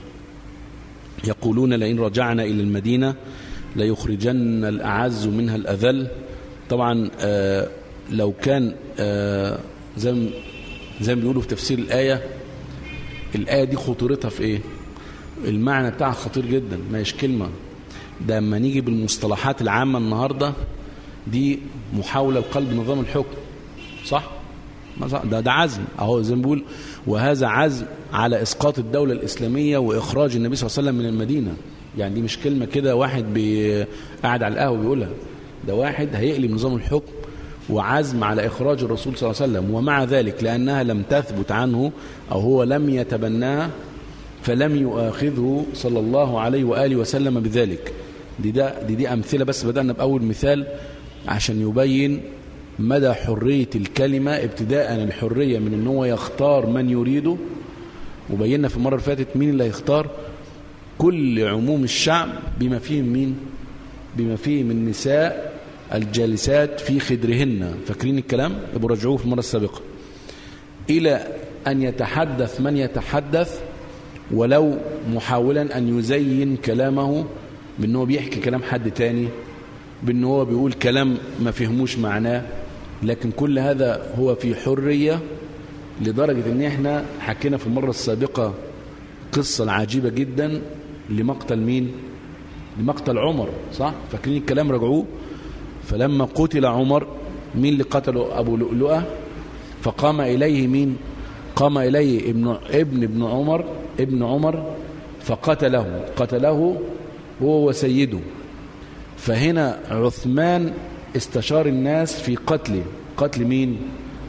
يقولون لئن رجعنا إلى المدينة ليخرجن الأعز منها الأذل طبعا آه لو كان آه زي زي ما بيقولوا في تفسير الآية الآية دي خطورتها في إيه المعنى بتاعها خطير جدا ما هيش كلمة ده لما نيجي بالمصطلحات العامة النهاردة دي محاولة لقلب نظام الحكم صح ده ده عزم اهو زي ما بيقول وهذا عزم على اسقاط الدوله الاسلاميه واخراج النبي صلى الله عليه وسلم من المدينه يعني دي مش كلمه كده واحد قاعد على القهوه بيقولها ده واحد هيقلب نظام الحكم وعزم على اخراج الرسول صلى الله عليه وسلم ومع ذلك لانها لم تثبت عنه او هو لم يتبناها فلم يؤاخذه صلى الله عليه واله وسلم بذلك دي ده دي, دي امثله بس بدانا باول مثال عشان يبين مدى حرية الكلمة ابتداء الحرية من ان هو يختار من يريده وبينا في المرة اللي فاتت مين اللي هيختار كل عموم الشعب بما فيه مين بما فيه من نساء الجالسات في خدرهن فاكرين الكلام ابو رجعوه في المرة السابقة إلى أن يتحدث من يتحدث ولو محاولا أن يزين كلامه بأنه بيحكي كلام حد تاني بأنه هو بيقول كلام ما فهموش معناه لكن كل هذا هو في حرية لدرجة ان احنا حكينا في المرة السابقة قصة عجيبة جدا لمقتل مين لمقتل عمر صح فاكرين الكلام رجعوه فلما قتل عمر مين اللي قتله ابو لؤلؤة فقام اليه مين قام اليه ابن ابن ابن عمر ابن عمر فقتله قتله هو وسيده فهنا عثمان استشار الناس في قتله قتل مين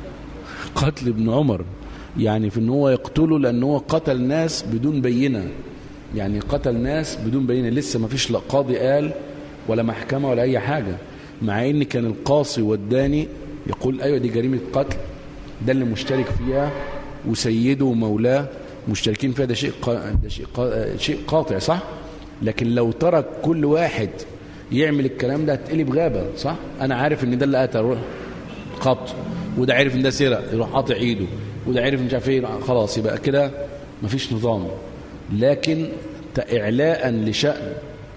قتل ابن عمر يعني في ان هو يقتله لان هو قتل ناس بدون بينه يعني قتل ناس بدون بينه لسه ما فيش لا قاضي قال ولا محكمه ولا اي حاجه مع ان كان القاصي والداني يقول ايوه دي جريمه قتل ده اللي مشترك فيها وسيده ومولاه مشتركين فيها ده شيء قا... ده شيء قا... شيء قاطع صح لكن لو ترك كل واحد يعمل الكلام ده هتقلب غابة صح انا عارف ان ده اللي قتل روح قبض وده عارف ان ده سرق يروح قاطع ايده وده عارف مش عارف ايه خلاص يبقى كده مفيش نظام لكن اعلاء لشأن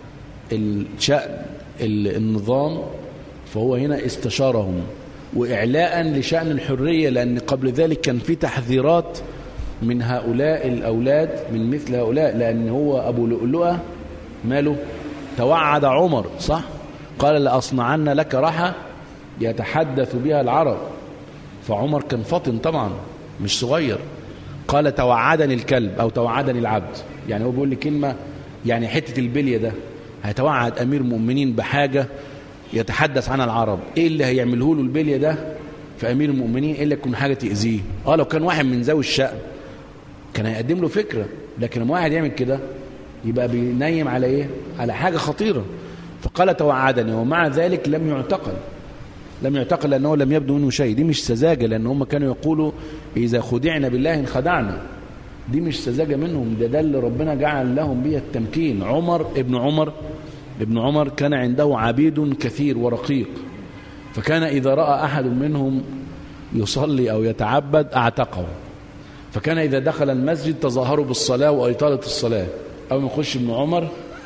الشأن النظام فهو هنا استشارهم واعلاء لشأن الحرية لان قبل ذلك كان في تحذيرات من هؤلاء الاولاد من مثل هؤلاء لان هو ابو لؤلؤه ماله توعد عمر صح قال لأصنعن لك رحى يتحدث بها العرب فعمر كان فطن طبعا مش صغير قال توعدني الكلب أو توعدني العبد يعني هو بيقول لي كلمة يعني حتة البلية ده هيتوعد أمير المؤمنين بحاجة يتحدث عنها العرب إيه اللي هيعمله له البلية ده في أمير المؤمنين إلا يكون حاجة تأذيه آه لو كان واحد من ذوي الشأن كان هيقدم له فكرة لكن لما واحد يعمل كده يبقى بينيم على ايه على حاجة خطيرة فقال توعدني ومع ذلك لم يعتقل لم يعتقل لأنه لم يبدو منه شيء دي مش سذاجة لأن هم كانوا يقولوا إذا خدعنا بالله انخدعنا دي مش سذاجة منهم ده ده اللي ربنا جعل لهم بها التمكين عمر ابن عمر ابن عمر كان عنده عبيد كثير ورقيق فكان إذا رأى أحد منهم يصلي أو يتعبد أعتقه فكان إذا دخل المسجد تظاهروا بالصلاة وإطالة الصلاة أو ما يخش ابن عمر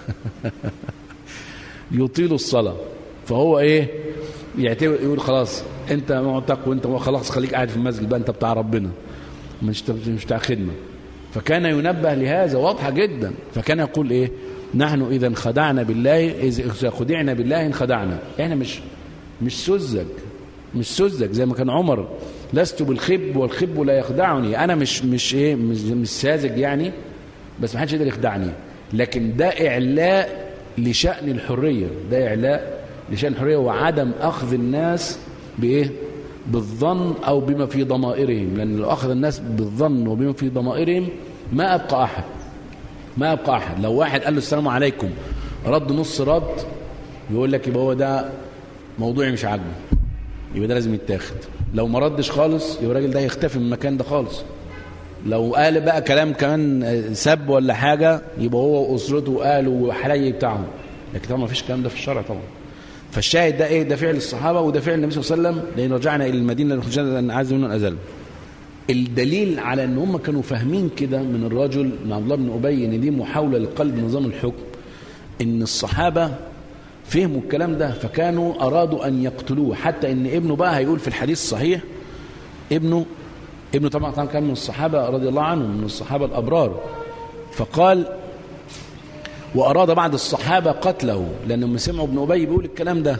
يطيل الصلاة فهو إيه يعتبر يقول خلاص أنت معتق وأنت خلاص خليك قاعد في المسجد بقى أنت بتاع ربنا مش مش بتاع خدمة فكان ينبه لهذا واضحة جدا فكان يقول إيه نحن إذا انخدعنا بالله إذا خدعنا بالله انخدعنا إحنا مش مش سذج مش سذج زي ما كان عمر لست بالخب والخب لا يخدعني انا مش مش ايه مش, مش ساذج يعني بس ما حدش يقدر يخدعني لكن ده اعلاء لشان الحريه ده اعلاء لشان الحريه وعدم اخذ الناس بايه بالظن او بما في ضمائرهم لان لو اخذ الناس بالظن وبما في ضمائرهم ما ابقى احد ما ابقى احد لو واحد قال له السلام عليكم رد نص رد يقول لك يبقى هو ده موضوعي مش عاجبه يبقى ده لازم يتاخد لو ما ردش خالص يبقى الراجل ده هيختفي من المكان ده خالص لو قال بقى كلام كمان سب ولا حاجة يبقى هو وأسرته قالوا وحلي بتاعهم لكن طبعا ما فيش الكلام ده في الشرع طبعا فالشاهد ده ايه ده فعل الصحابة وده فعل النبي صلى الله عليه وسلم لأن رجعنا إلى المدينة لنخرجنا أن عز منه أزل الدليل على ان هم كانوا فاهمين كده من الرجل من عبد الله بن أبي ان دي محاولة لقلب نظام الحكم ان الصحابة فهموا الكلام ده فكانوا أرادوا أن يقتلوه حتى إن ابنه بقى هيقول في الحديث الصحيح ابنه ابنه طبعا طبعا كان من الصحابة رضي الله عنهم من الصحابة الأبرار فقال وأراد بعض الصحابة قتله لأنهم سمعوا ابن أبي بيقول الكلام ده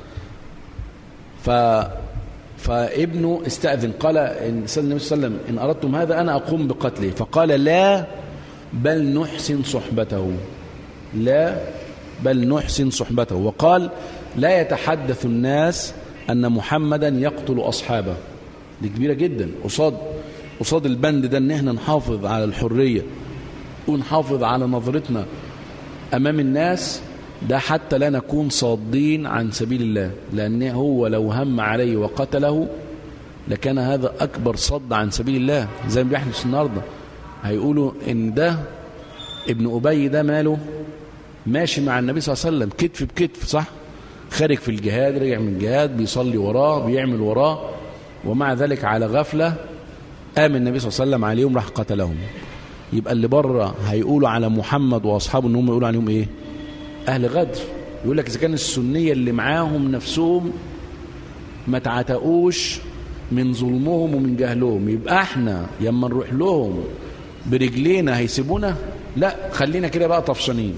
ف فابنه استأذن قال إن سيدنا النبي صلى الله عليه وسلم إن أردتم هذا أنا أقوم بقتله فقال لا بل نحسن صحبته لا بل نحسن صحبته وقال لا يتحدث الناس أن محمدا يقتل أصحابه دي كبيرة جدا قصاد قصاد البند ده ان احنا نحافظ على الحرية ونحافظ على نظرتنا أمام الناس ده حتى لا نكون صادين عن سبيل الله لأن هو لو هم عليه وقتله لكان هذا أكبر صد عن سبيل الله زي ما بيحدث النهاردة هيقولوا إن ده ابن أبي ده ماله ماشي مع النبي صلى الله عليه وسلم كتف بكتف صح خارج في الجهاد رجع من الجهاد بيصلي وراه بيعمل وراه ومع ذلك على غفلة قام النبي صلى الله عليه وسلم عليهم راح قتلهم يبقى اللي بره هيقولوا على محمد واصحابه ان هم يقولوا عليهم ايه اهل غدر يقول لك اذا كان السنيه اللي معاهم نفسهم ما تعتقوش من ظلمهم ومن جهلهم يبقى احنا لما نروح لهم برجلينا هيسيبونا لا خلينا كده بقى طفشانين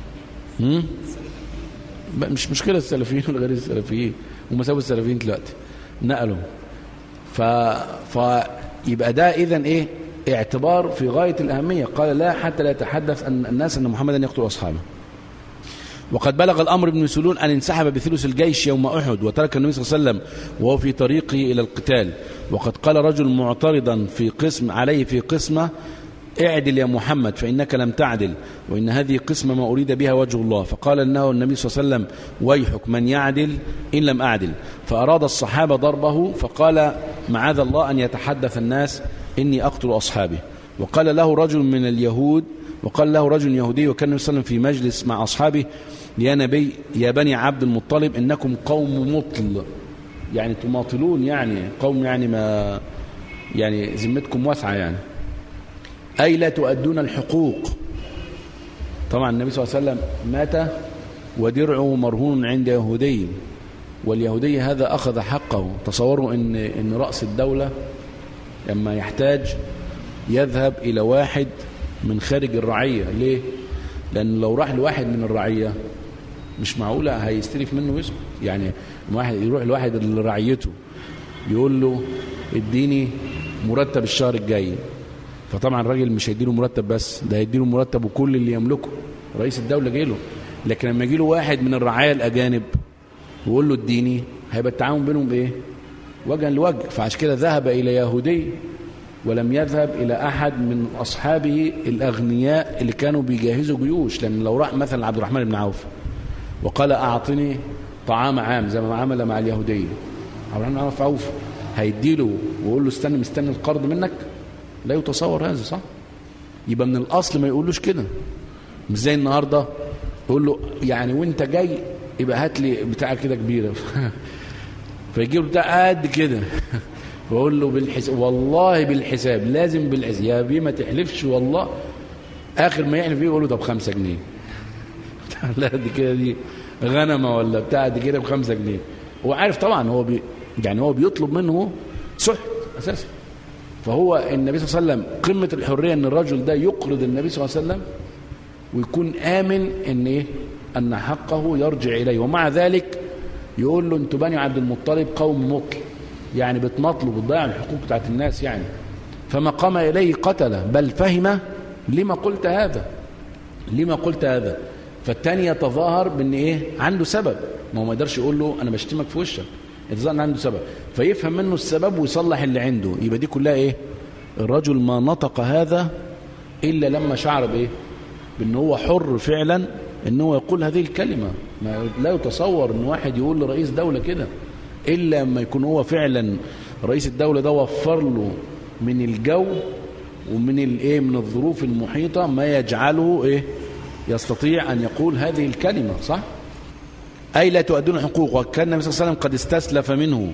مش مشكله السلفيين ولا غير السلفيين هم سابوا السلفيين دلوقتي نقلوا ف... فيبقى ده اذا ايه اعتبار في غاية الأهمية قال لا حتى لا يتحدث أن الناس أن محمدا يقتل أصحابه وقد بلغ الأمر ابن سلول أن انسحب بثلث الجيش يوم أحد وترك النبي صلى الله عليه وسلم وهو في طريقه إلى القتال وقد قال رجل معترضا في قسم عليه في قسمة اعدل يا محمد فإنك لم تعدل وإن هذه قسمة ما أريد بها وجه الله فقال أنه النبي صلى الله عليه وسلم ويحك من يعدل إن لم أعدل فأراد الصحابة ضربه فقال معاذ الله أن يتحدث الناس إني أقتل أصحابي وقال له رجل من اليهود وقال له رجل يهودي وكان النبي صلى الله عليه وسلم في مجلس مع أصحابه يا نبي يا بني عبد المطلب إنكم قوم مطل يعني تماطلون يعني قوم يعني ما يعني ذمتكم واسعة يعني أي لا تؤدون الحقوق طبعا النبي صلى الله عليه وسلم مات ودرعه مرهون عند يهودي واليهودي هذا أخذ حقه تصوروا إن, إن رأس الدولة لما يحتاج يذهب إلى واحد من خارج الرعية ليه؟ لأن لو راح لواحد من الرعية مش معقولة هيستلف منه ويسكت يعني واحد يروح لواحد اللي رعيته يقول له اديني مرتب الشهر الجاي فطبعا الراجل مش هيديله مرتب بس ده هيديله مرتب وكل اللي يملكه رئيس الدولة جاي له لكن لما يجي له واحد من الرعاية الأجانب ويقول له اديني هيبقى التعاون بينهم ايه وجها لوجه فعشان كده ذهب إلى يهودي ولم يذهب إلى أحد من أصحابه الأغنياء اللي كانوا بيجهزوا جيوش لأن لو راح مثلا عبد الرحمن بن عوف وقال أعطني طعام عام زي ما عمل مع اليهودية عبد الرحمن بن عوف عوف هيديله ويقول له استنى مستني القرض منك لا يتصور هذا صح يبقى من الاصل ما يقولوش كده مش زي النهارده يقول له يعني وانت جاي يبقى هات لي بتاع كده كبيره فيجيب له بتاع قد كده فاقول له بالحساب والله بالحساب لازم بالحساب يا بيه ما تحلفش والله اخر ما يحلف فيه يقول له طب خمسة جنيه لا دي كده دي غنمه ولا بتاع دي كده بخمسة جنيه هو عارف طبعا هو بي يعني هو بيطلب منه سحت اساسا فهو النبي صلى الله عليه وسلم قمه الحريه ان الرجل ده يقرض النبي صلى الله عليه وسلم ويكون امن ان ايه ان حقه يرجع اليه ومع ذلك يقول له انتوا بني عبد المطلب قوم مطل يعني بتمطلوا بتضيع الحقوق بتاعت الناس يعني فما قام اليه قتله بل فهم لما قلت هذا لما قلت هذا فالتاني يتظاهر بان ايه عنده سبب ما هو ما يقدرش يقول له انا بشتمك في وشك يتظاهر ان عنده سبب فيفهم منه السبب ويصلح اللي عنده يبقى دي كلها ايه الرجل ما نطق هذا الا لما شعر بايه بان هو حر فعلا ان هو يقول هذه الكلمه ما لا يتصور ان واحد يقول لرئيس دوله كده الا لما يكون هو فعلا رئيس الدوله ده وفر له من الجو ومن الايه من الظروف المحيطه ما يجعله ايه يستطيع ان يقول هذه الكلمه صح اي لا تؤدون حقوق وكان النبي صلى الله عليه وسلم قد استسلف منه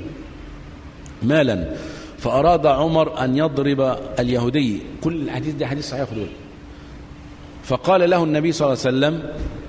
مالا فاراد عمر ان يضرب اليهودي كل الحديث دي حديث صحيح خدوه فقال له النبي صلى الله عليه وسلم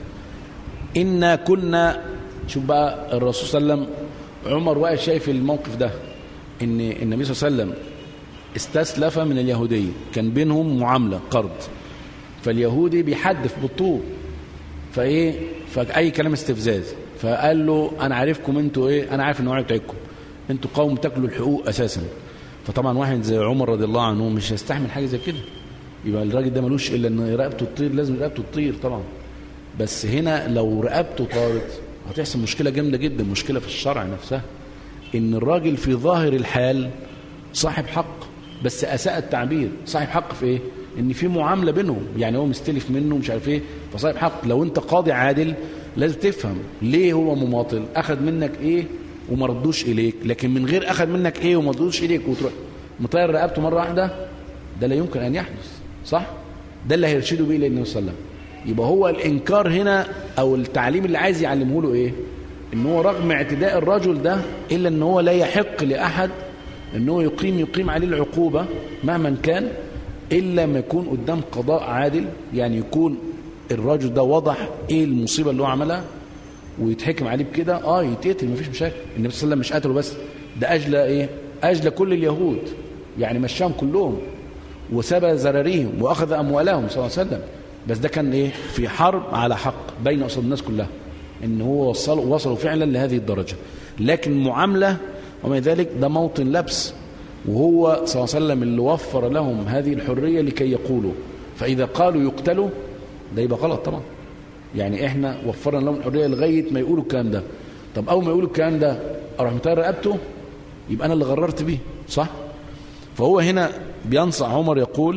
إنا كنا شوف بقى الرسول صلى الله عليه وسلم عمر واقف شايف الموقف ده ان النبي صلى الله عليه وسلم استسلف من اليهودية كان بينهم معاملة قرض فاليهودي بيحدف بالطول فايه فاي كلام استفزاز فقال له انا عارفكم انتوا ايه انا عارف النوع بتاعتكم انتوا قوم تاكلوا الحقوق اساسا فطبعا واحد زي عمر رضي الله عنه مش هيستحمل حاجه زي كده يبقى الراجل ده ملوش الا ان رقبته تطير لازم رقبته تطير طبعا بس هنا لو رقبته طارت هتحصل مشكله جامده جدا مشكله في الشرع نفسها ان الراجل في ظاهر الحال صاحب حق بس اساء التعبير صاحب حق في ايه ان في معامله بينهم يعني هو مستلف منه مش عارف ايه فصاحب حق لو انت قاضي عادل لازم تفهم ليه هو مماطل اخذ منك ايه وما ردوش اليك لكن من غير اخذ منك ايه وما ردوش اليك وتروح مطير رقبته مره واحده ده لا يمكن ان يحدث صح ده اللي هيرشده بيه للنبي صلى الله عليه وسلم يبقى هو الانكار هنا او التعليم اللي عايز يعلمه له ايه ان هو رغم اعتداء الرجل ده الا ان هو لا يحق لاحد ان هو يقيم يقيم عليه العقوبه مهما كان الا ما يكون قدام قضاء عادل يعني يكون الرجل ده وضح ايه المصيبه اللي هو عملها ويتحكم عليه بكده اه يتقتل مفيش مشاكل النبي صلى الله عليه وسلم مش قتله بس ده اجلى ايه اجلى كل اليهود يعني مشاهم كلهم وسبى زراريهم واخذ اموالهم صلى الله عليه وسلم بس ده كان ايه في حرب على حق بين قصاد الناس كلها ان هو وصلوا وصلوا فعلا لهذه الدرجه لكن معامله وما ذلك ده موطن لبس وهو صلى الله عليه وسلم اللي وفر لهم هذه الحريه لكي يقولوا فاذا قالوا يقتلوا ده يبقى غلط طبعا يعني احنا وفرنا لهم الحريه لغايه ما يقولوا الكلام ده طب اول ما يقولوا الكلام ده اروح مطير رقبته يبقى انا اللي غررت بيه صح فهو هنا بينصح عمر يقول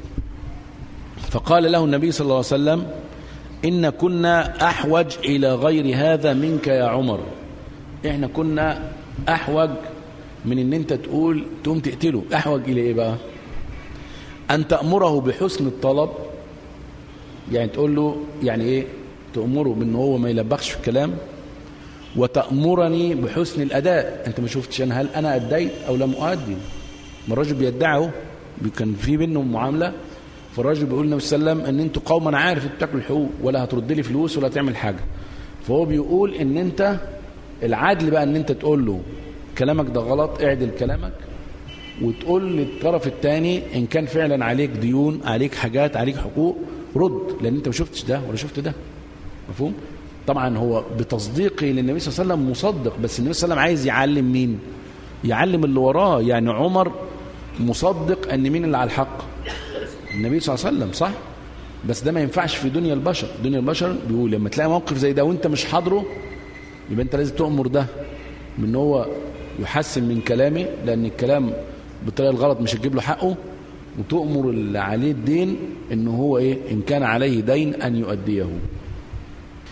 فقال له النبي صلى الله عليه وسلم إن كنا أحوج إلى غير هذا منك يا عمر إحنا كنا أحوج من إن أنت تقول تقوم تقتله أحوج إلى إيه بقى أن تأمره بحسن الطلب يعني تقول له يعني إيه تأمره بأن هو ما يلبخش في الكلام وتأمرني بحسن الأداء أنت ما شفتش أنا هل أنا أديت أو لم أؤدي ما الراجل بيدعه كان في بينهم معاملة فالراجل بيقول النبي صلى الله عليه وسلم ان انتوا قوم انا عارف انتوا بتاكلوا الحقوق ولا هترد لي فلوس ولا هتعمل حاجه فهو بيقول ان انت العدل بقى ان انت تقول له كلامك ده غلط اعدل كلامك وتقول للطرف الثاني ان كان فعلا عليك ديون عليك حاجات عليك حقوق رد لان انت ما شفتش ده ولا شفت ده مفهوم طبعا هو بتصديقه للنبي صلى الله عليه وسلم مصدق بس النبي صلى الله عليه وسلم عايز يعلم مين يعلم اللي وراه يعني عمر مصدق ان مين اللي على الحق النبي صلى الله عليه وسلم صح بس ده ما ينفعش في دنيا البشر دنيا البشر بيقول لما تلاقي موقف زي ده وانت مش حاضره يبقى انت لازم تؤمر ده من هو يحسن من كلامه لان الكلام بالطريقه الغلط مش هتجيب له حقه وتؤمر اللي عليه الدين ان هو ايه ان كان عليه دين ان يؤديه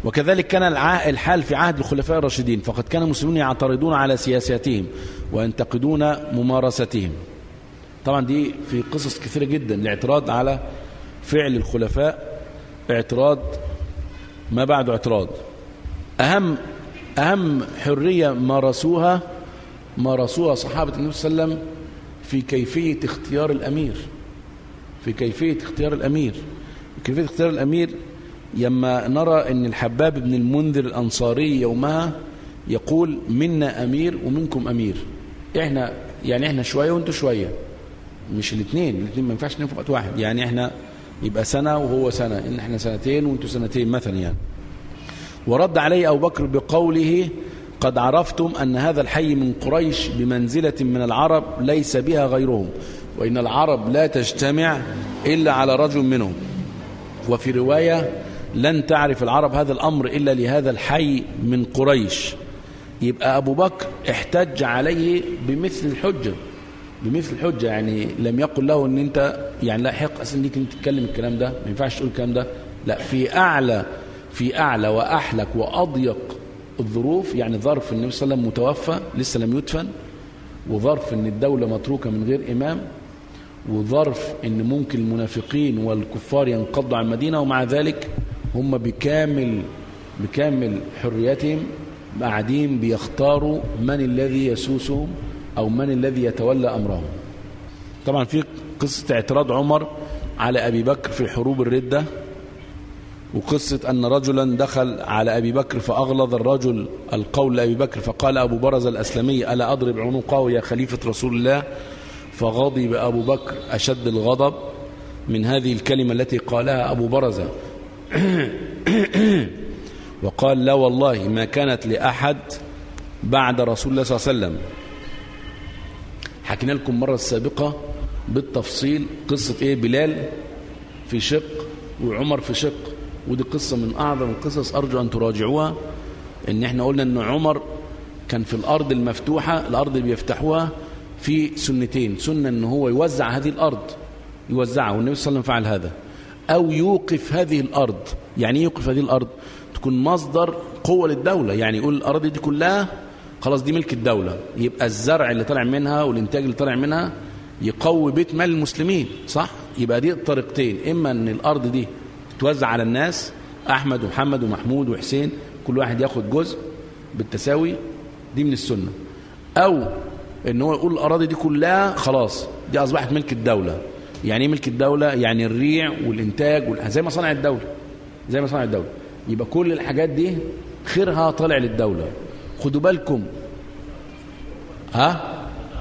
وكذلك كان الحال في عهد الخلفاء الراشدين فقد كان المسلمون يعترضون على سياساتهم وينتقدون ممارستهم طبعا دي في قصص كثيرة جدا الاعتراض على فعل الخلفاء اعتراض ما بعد اعتراض أهم أهم حرية مارسوها مارسوها صحابة النبي صلى الله عليه وسلم في كيفية اختيار الأمير في كيفية اختيار الأمير كيفية اختيار الأمير لما نرى أن الحباب بن المنذر الأنصاري يومها يقول منا أمير ومنكم أمير إحنا يعني إحنا شوية وانتوا شوية مش الاثنين الاثنين ما ينفعش نفق وقت واحد يعني إحنا يبقى سنة وهو سنة إن إحنا سنتين وانتوا سنتين مثلا يعني ورد عليه أبو بكر بقوله قد عرفتم أن هذا الحي من قريش بمنزلة من العرب ليس بها غيرهم وإن العرب لا تجتمع إلا على رجل منهم وفي رواية لن تعرف العرب هذا الأمر إلا لهذا الحي من قريش يبقى أبو بكر احتج عليه بمثل الحجة بمثل الحجة يعني لم يقل له أن أنت يعني لا حق أصلا ليك أن تتكلم الكلام ده ما ينفعش تقول الكلام ده لا في أعلى في أعلى وأحلك وأضيق الظروف يعني ظرف النبي صلى الله عليه وسلم متوفى لسه لم يدفن وظرف ان الدولة متروكة من غير إمام وظرف ان ممكن المنافقين والكفار ينقضوا على المدينة ومع ذلك هم بكامل بكامل حريتهم قاعدين بيختاروا من الذي يسوسهم أو من الذي يتولى أمرهم طبعا في قصة اعتراض عمر على أبي بكر في حروب الردة وقصة أن رجلا دخل على أبي بكر فأغلظ الرجل القول لأبي بكر فقال أبو برز الأسلمي ألا أضرب عنقه يا خليفة رسول الله فغضب أبو بكر أشد الغضب من هذه الكلمة التي قالها أبو برزة وقال لا والله ما كانت لأحد بعد رسول الله صلى الله عليه وسلم حكينا لكم مرة السابقة بالتفصيل قصة إيه بلال في شق وعمر في شق ودي قصة من أعظم القصص أرجو أن تراجعوها إن إحنا قلنا إن عمر كان في الأرض المفتوحة الأرض اللي بيفتحوها في سنتين سنة إن هو يوزع هذه الأرض يوزعها والنبي صلى الله عليه وسلم فعل هذا أو يوقف هذه الأرض يعني يوقف هذه الأرض تكون مصدر قوة للدولة يعني يقول الأراضي دي كلها خلاص دي ملك الدولة يبقى الزرع اللي طالع منها والإنتاج اللي طالع منها يقوي بيت مال المسلمين صح يبقى دي الطريقتين إما أن الأرض دي توزع على الناس أحمد ومحمد ومحمود وحسين كل واحد ياخد جزء بالتساوي دي من السنة أو ان هو يقول الأراضي دي كلها خلاص دي أصبحت ملك الدولة يعني ايه ملك الدولة يعني الريع والإنتاج وال... زي مصانع الدولة زي مصانع الدولة يبقى كل الحاجات دي خيرها طالع للدولة خدوا بالكم ها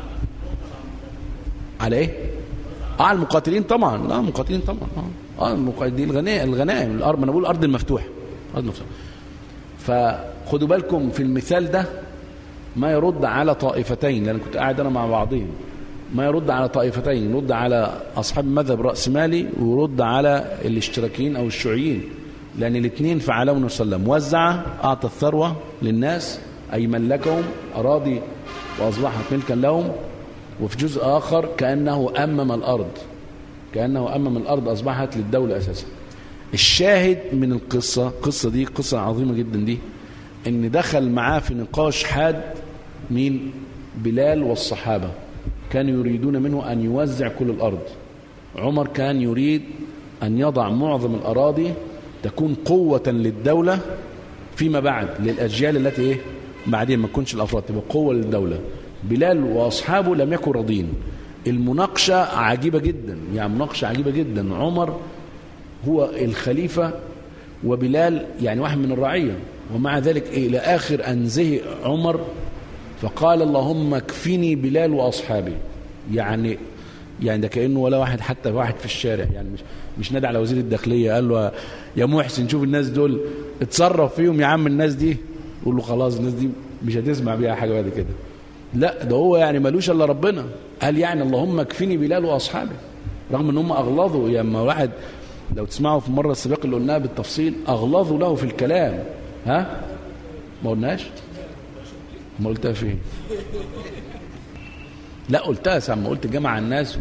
على ايه اه على المقاتلين طبعا لا المقاتلين طبعا اه, آه المقاتلين الغنائم الغنائم الارض ما انا بقول الارض المفتوحه الارض المفتوحه فخدوا بالكم في المثال ده ما يرد على طائفتين لان كنت قاعد انا مع بعضهم ما يرد على طائفتين يرد على اصحاب المذهب الراسمالي ويرد على الاشتراكيين او الشيوعيين لان الاثنين فعلوا النبي صلى الله عليه وسلم وزع اعطى الثروه للناس اي ملكهم اراضي واصبحت ملكا لهم وفي جزء آخر كأنه أمم الأرض كأنه أمم الأرض أصبحت للدولة أساسا الشاهد من القصة قصة دي قصة عظيمة جدا دي ان دخل معاه في نقاش حاد مين بلال والصحابة كانوا يريدون منه أن يوزع كل الأرض عمر كان يريد أن يضع معظم الأراضي تكون قوة للدولة فيما بعد للأجيال التي إيه بعدين ما تكونش الأفراد تبقى قوة للدولة بلال وأصحابه لم يكونوا راضين المناقشة عجيبة جدا يعني مناقشة عجيبة جدا عمر هو الخليفة وبلال يعني واحد من الرعية ومع ذلك إلى آخر أن زهق عمر فقال اللهم اكفني بلال وأصحابي يعني يعني ده كأنه ولا واحد حتى واحد في الشارع يعني مش مش نادى على وزير الداخلية قال له يا محسن شوف الناس دول اتصرف فيهم يا عم الناس دي يقول له خلاص الناس دي مش هتسمع بيها حاجة بعد كده لا ده هو يعني ملوش الا ربنا قال يعني اللهم اكفني بلال واصحابه رغم ان هم اغلظوا يا اما واحد لو تسمعوا في المره السابقه اللي قلناها بالتفصيل اغلظوا له في الكلام ها ما قلناش ما قلتها فين لا قلتها ساعه قلت جمع الناس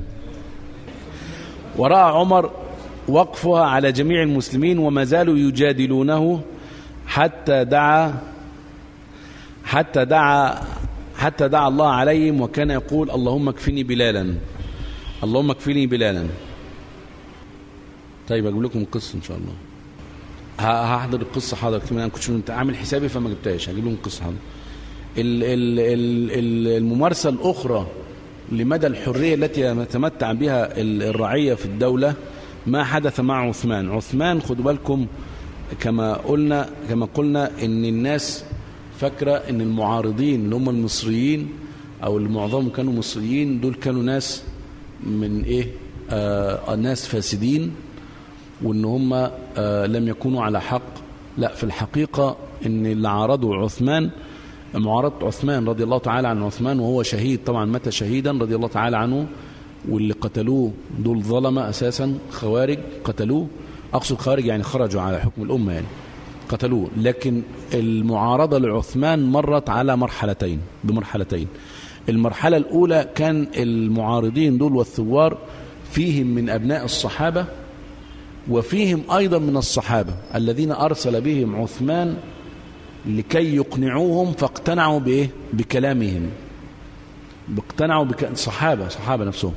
وراى عمر وقفها على جميع المسلمين وما زالوا يجادلونه حتى دعا حتى دعا حتى دعا الله عليهم وكان يقول اللهم اكفني بلالا اللهم اكفني بلالا طيب اجيب لكم القصه ان شاء الله ه- هحضر القصه حاضر انا كنت كنت عامل حسابي فما جبتهاش هجيب لكم القصه حاضر ال- ال- ال- ال- الممارسه الاخرى لمدى الحريه التي يتمتع بها ال- الرعيه في الدوله ما حدث مع عثمان عثمان خدوا بالكم كما قلنا كما قلنا ان الناس فاكره ان المعارضين اللي هم المصريين او اللي معظمهم كانوا مصريين دول كانوا ناس من ايه آه ناس فاسدين وان هم آه لم يكونوا على حق لا في الحقيقه ان اللي عارضوا عثمان معارضه عثمان رضي الله تعالى عن عثمان وهو شهيد طبعا مات شهيدا رضي الله تعالى عنه واللي قتلوه دول ظلمه اساسا خوارج قتلوه اقصد خوارج يعني خرجوا على حكم الامه يعني قتلوه لكن المعارضه لعثمان مرت على مرحلتين بمرحلتين المرحله الاولى كان المعارضين دول والثوار فيهم من ابناء الصحابه وفيهم ايضا من الصحابه الذين ارسل بهم عثمان لكي يقنعوهم فاقتنعوا بايه بكلامهم اقتنعوا بك... صحابه صحابه نفسهم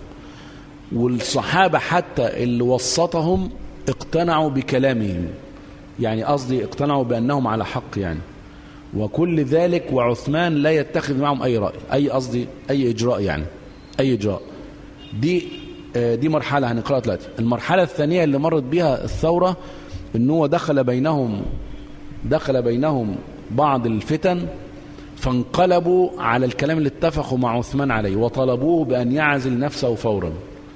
والصحابه حتى اللي وسطهم اقتنعوا بكلامهم يعني قصدي اقتنعوا بانهم على حق يعني وكل ذلك وعثمان لا يتخذ معهم اي راي اي قصدي اي اجراء يعني اي اجراء دي آه، دي مرحله هنقراها دلوقتي المرحله الثانيه اللي مرت بها الثوره ان هو دخل بينهم دخل بينهم بعض الفتن فانقلبوا على الكلام اللي اتفقوا مع عثمان عليه وطلبوه بان يعزل نفسه فورا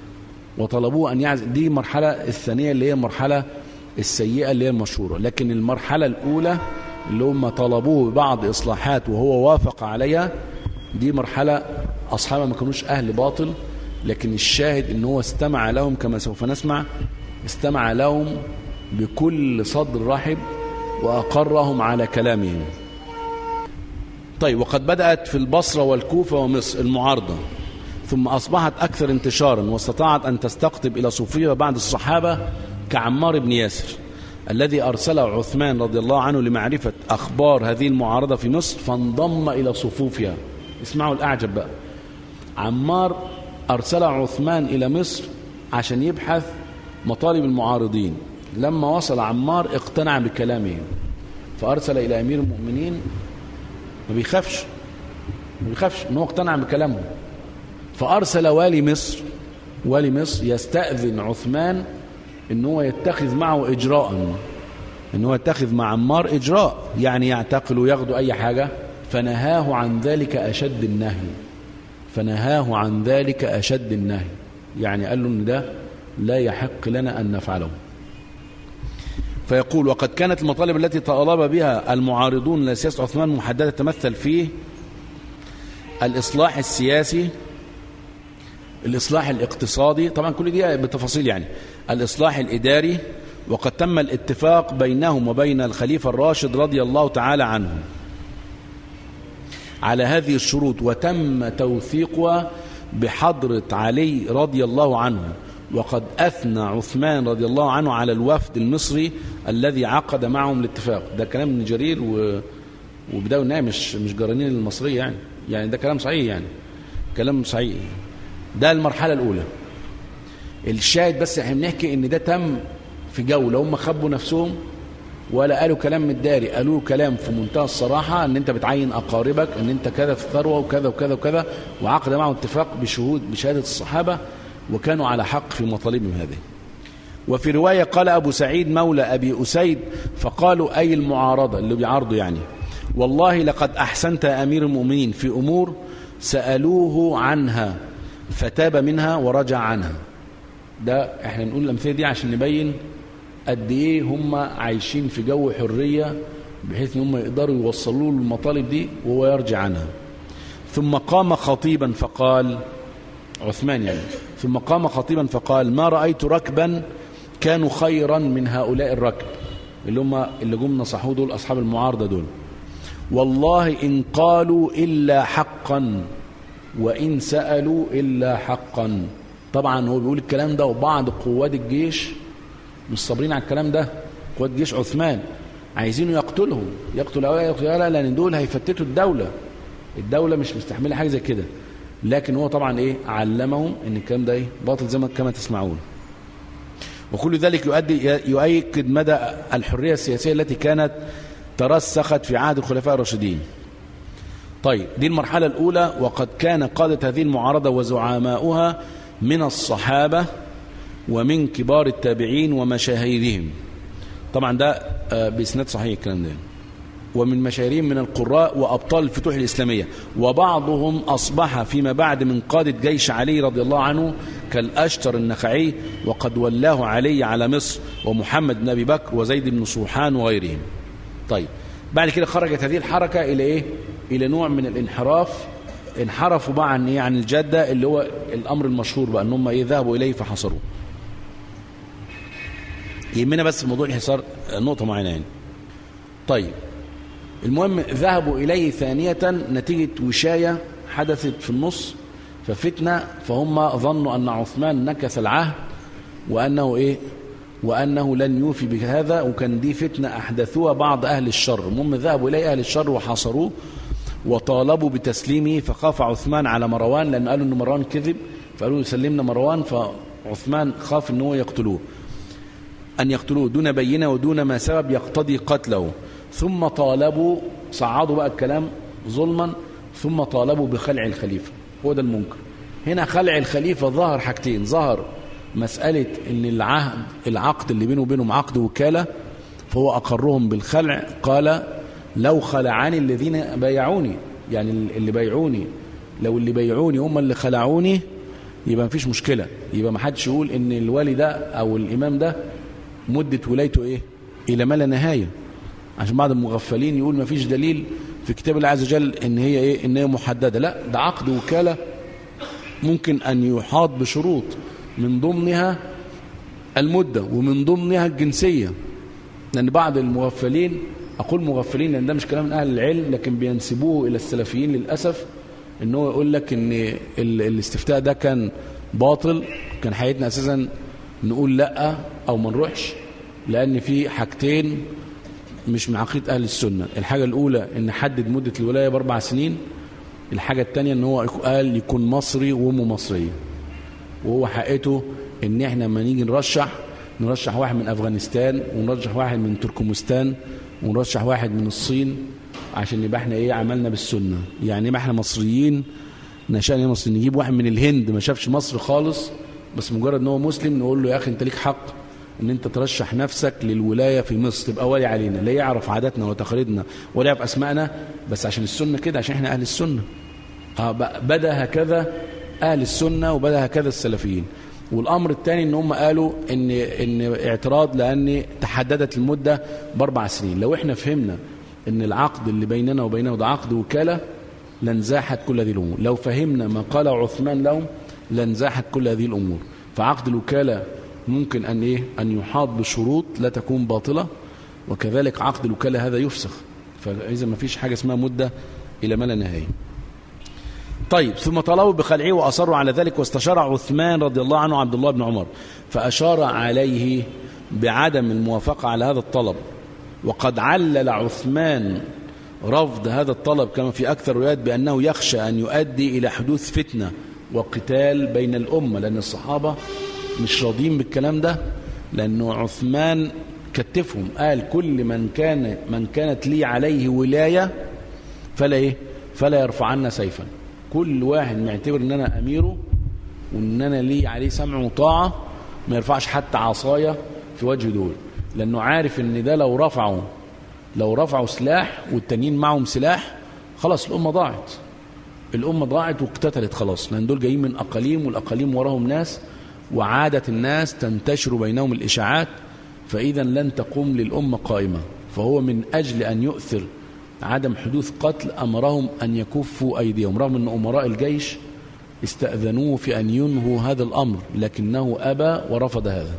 وطلبوه ان يعزل دي المرحله الثانيه اللي هي المرحله السيئه اللي هي المشهوره لكن المرحله الاولى اللي هم طلبوه بعض اصلاحات وهو وافق عليها دي مرحله اصحابها ما كانوش اهل باطل لكن الشاهد ان هو استمع لهم كما سوف نسمع استمع لهم بكل صدر رحب واقرهم على كلامهم طيب وقد بدأت في البصرة والكوفة ومصر المعارضة ثم أصبحت أكثر انتشارا واستطاعت أن تستقطب إلى صوفية بعض الصحابة كعمار بن ياسر الذي أرسله عثمان رضي الله عنه لمعرفة أخبار هذه المعارضة في مصر فانضم إلى صفوفها اسمعوا الأعجب بقى عمار أرسل عثمان إلى مصر عشان يبحث مطالب المعارضين لما وصل عمار اقتنع بكلامهم فأرسل إلى أمير المؤمنين ما بيخافش ما بيخافش ان هو اقتنع بكلامهم فارسل والي مصر والي مصر يستاذن عثمان ان هو يتخذ معه اجراء ان هو يتخذ مع عمار اجراء يعني يعتقل وياخدوا اي حاجه فنهاه عن ذلك اشد النهي فنهاه عن ذلك اشد النهي يعني قال له ان ده لا يحق لنا ان نفعله فيقول وقد كانت المطالب التي طالب بها المعارضون لسياسة عثمان محددة تمثل فيه الإصلاح السياسي الإصلاح الاقتصادي طبعا كل دي بتفاصيل يعني الإصلاح الإداري وقد تم الاتفاق بينهم وبين الخليفة الراشد رضي الله تعالى عنه على هذه الشروط وتم توثيقها بحضرة علي رضي الله عنه وقد أثنى عثمان رضي الله عنه على الوفد المصري الذي عقد معهم الاتفاق ده كلام ابن جرير و... وبداية النهاية مش مش جرانين المصرية يعني يعني ده كلام صحيح يعني كلام صحيح ده المرحلة الأولى الشاهد بس احنا بنحكي ان ده تم في جولة هم خبوا نفسهم ولا قالوا كلام متداري قالوا كلام في منتهى الصراحة ان انت بتعين اقاربك ان انت كذا في ثروة وكذا وكذا وكذا وعقد معه اتفاق بشهود بشهادة الصحابة وكانوا على حق في مطالبهم هذه وفي رواية قال أبو سعيد مولى أبي أسيد فقالوا أي المعارضة اللي بيعارضوا يعني والله لقد أحسنت يا أمير المؤمنين في أمور سألوه عنها فتاب منها ورجع عنها ده احنا نقول الأمثلة دي عشان نبين قد ايه هم عايشين في جو حرية بحيث ان هم يقدروا يوصلوا له المطالب دي وهو يرجع عنها ثم قام خطيبا فقال عثمان يعني ثم قام خطيبا فقال ما رأيت ركبا كانوا خيرا من هؤلاء الركب اللي هم اللي جم نصحوه دول أصحاب المعارضة دول والله إن قالوا إلا حقا وإن سألوا إلا حقا طبعا هو بيقول الكلام ده وبعض قوات الجيش مش صابرين على الكلام ده قوات جيش عثمان عايزينه يقتلهم يقتل أولياء يقتل أولياء لأن دول هيفتتوا الدولة الدولة مش مستحملة حاجة زي كده لكن هو طبعا إيه علمهم إن الكلام ده إيه باطل زي ما كما تسمعون وكل ذلك يؤدي يؤكد مدى الحرية السياسية التي كانت ترسخت في عهد الخلفاء الراشدين طيب دي المرحلة الأولى وقد كان قادة هذه المعارضة وزعماؤها من الصحابة ومن كبار التابعين ومشاهيرهم طبعا ده آه، بإسناد صحيح الكلام ده ومن مشاهيرهم من القراء وأبطال الفتوح الإسلامية وبعضهم أصبح فيما بعد من قادة جيش علي رضي الله عنه كالأشتر النخعي وقد ولاه علي على مصر ومحمد بن أبي بكر وزيد بن صوحان وغيرهم طيب بعد كده خرجت هذه الحركة إلى إيه؟ إلى نوع من الانحراف انحرفوا بقى عن إيه؟ عن الجدة اللي هو الأمر المشهور بقى أن هم إيه ذهبوا إليه فحصروه يهمنا بس في موضوع الحصار نقطة معينة يعني طيب المهم ذهبوا إليه ثانية نتيجة وشاية حدثت في النص ففتنة فهم ظنوا أن عثمان نكث العهد وأنه إيه وأنه لن يوفي بهذا وكان دي فتنة أحدثوها بعض أهل الشر المهم ذهبوا إليه أهل الشر وحاصروه وطالبوا بتسليمه فخاف عثمان على مروان لأن قالوا أن مروان كذب فقالوا يسلمنا مروان فعثمان خاف أنه هو يقتلوه أن يقتلوه دون بينة ودون ما سبب يقتضي قتله ثم طالبوا صعدوا بقى الكلام ظلما ثم طالبوا بخلع الخليفة هو ده المنكر هنا خلع الخليفة ظهر حاجتين ظهر مسألة ان العهد العقد اللي بينه وبينهم عقد وكالة فهو أقرهم بالخلع قال لو خلعاني الذين بايعوني يعني اللي بايعوني لو اللي بايعوني هم اللي خلعوني يبقى مفيش مشكلة يبقى ما حدش يقول ان الوالي ده او الامام ده مدة ولايته ايه الى ما لا نهاية عشان بعض المغفلين يقول ما فيش دليل في كتاب الله عز وجل ان هي ايه ان هي محددة لا ده عقد وكالة ممكن ان يحاط بشروط من ضمنها المدة ومن ضمنها الجنسية لأن بعض المغفلين أقول مغفلين لأن ده مش كلام من أهل العلم لكن بينسبوه إلى السلفيين للأسف إن هو يقول لك إن ال- الاستفتاء ده كان باطل كان حياتنا أساسا نقول لا أو ما نروحش لأن في حاجتين مش من عقيدة أهل السنة الحاجة الأولى إن حدد مدة الولاية بأربع سنين الحاجة الثانية إن هو قال يكون مصري وأمه مصرية وهو حقيقته ان احنا لما نيجي نرشح نرشح واحد من افغانستان ونرشح واحد من تركمستان ونرشح واحد من الصين عشان يبقى احنا ايه عملنا بالسنه يعني يبقى احنا مصريين نشأنا مصر نجيب واحد من الهند ما شافش مصر خالص بس مجرد ان هو مسلم نقول له يا اخي انت ليك حق ان انت ترشح نفسك للولايه في مصر تبقى ولي علينا لا يعرف عاداتنا وتقاليدنا ولا يعرف اسمائنا بس عشان السنه كده عشان احنا اهل السنه آه، ب- بدا هكذا اهل السنه وبدا هكذا السلفيين والامر الثاني ان هم قالوا ان ان اعتراض لان تحددت المده باربع سنين لو احنا فهمنا ان العقد اللي بيننا وبينه ده عقد وكاله لانزاحت كل هذه الامور لو فهمنا ما قال عثمان لهم لانزاحت كل هذه الامور فعقد الوكاله ممكن ان ايه ان يحاط بشروط لا تكون باطله وكذلك عقد الوكاله هذا يفسخ فاذا ما فيش حاجه اسمها مده الى ما لا نهايه طيب ثم طلبوا بخلعه وأصروا على ذلك واستشار عثمان رضي الله عنه عبد الله بن عمر فأشار عليه بعدم الموافقة على هذا الطلب وقد علل عثمان رفض هذا الطلب كما في أكثر الروايات بأنه يخشى أن يؤدي إلى حدوث فتنة وقتال بين الأمة لأن الصحابة مش راضين بالكلام ده لأنه عثمان كتفهم قال كل من كان من كانت لي عليه ولاية فلا إيه فلا يرفعن سيفا كل واحد معتبر ان انا اميره وان انا لي عليه سمع وطاعه ما يرفعش حتى عصايه في وجه دول لانه عارف ان ده لو رفعوا لو رفعوا سلاح والتانيين معهم سلاح خلاص الامه ضاعت الامه ضاعت واقتتلت خلاص لان دول جايين من اقاليم والاقاليم وراهم ناس وعادت الناس تنتشر بينهم الاشاعات فاذا لن تقوم للامه قائمه فهو من اجل ان يؤثر عدم حدوث قتل أمرهم أن يكفوا أيديهم رغم أن أمراء الجيش استأذنوه في أن ينهوا هذا الأمر لكنه أبى ورفض هذا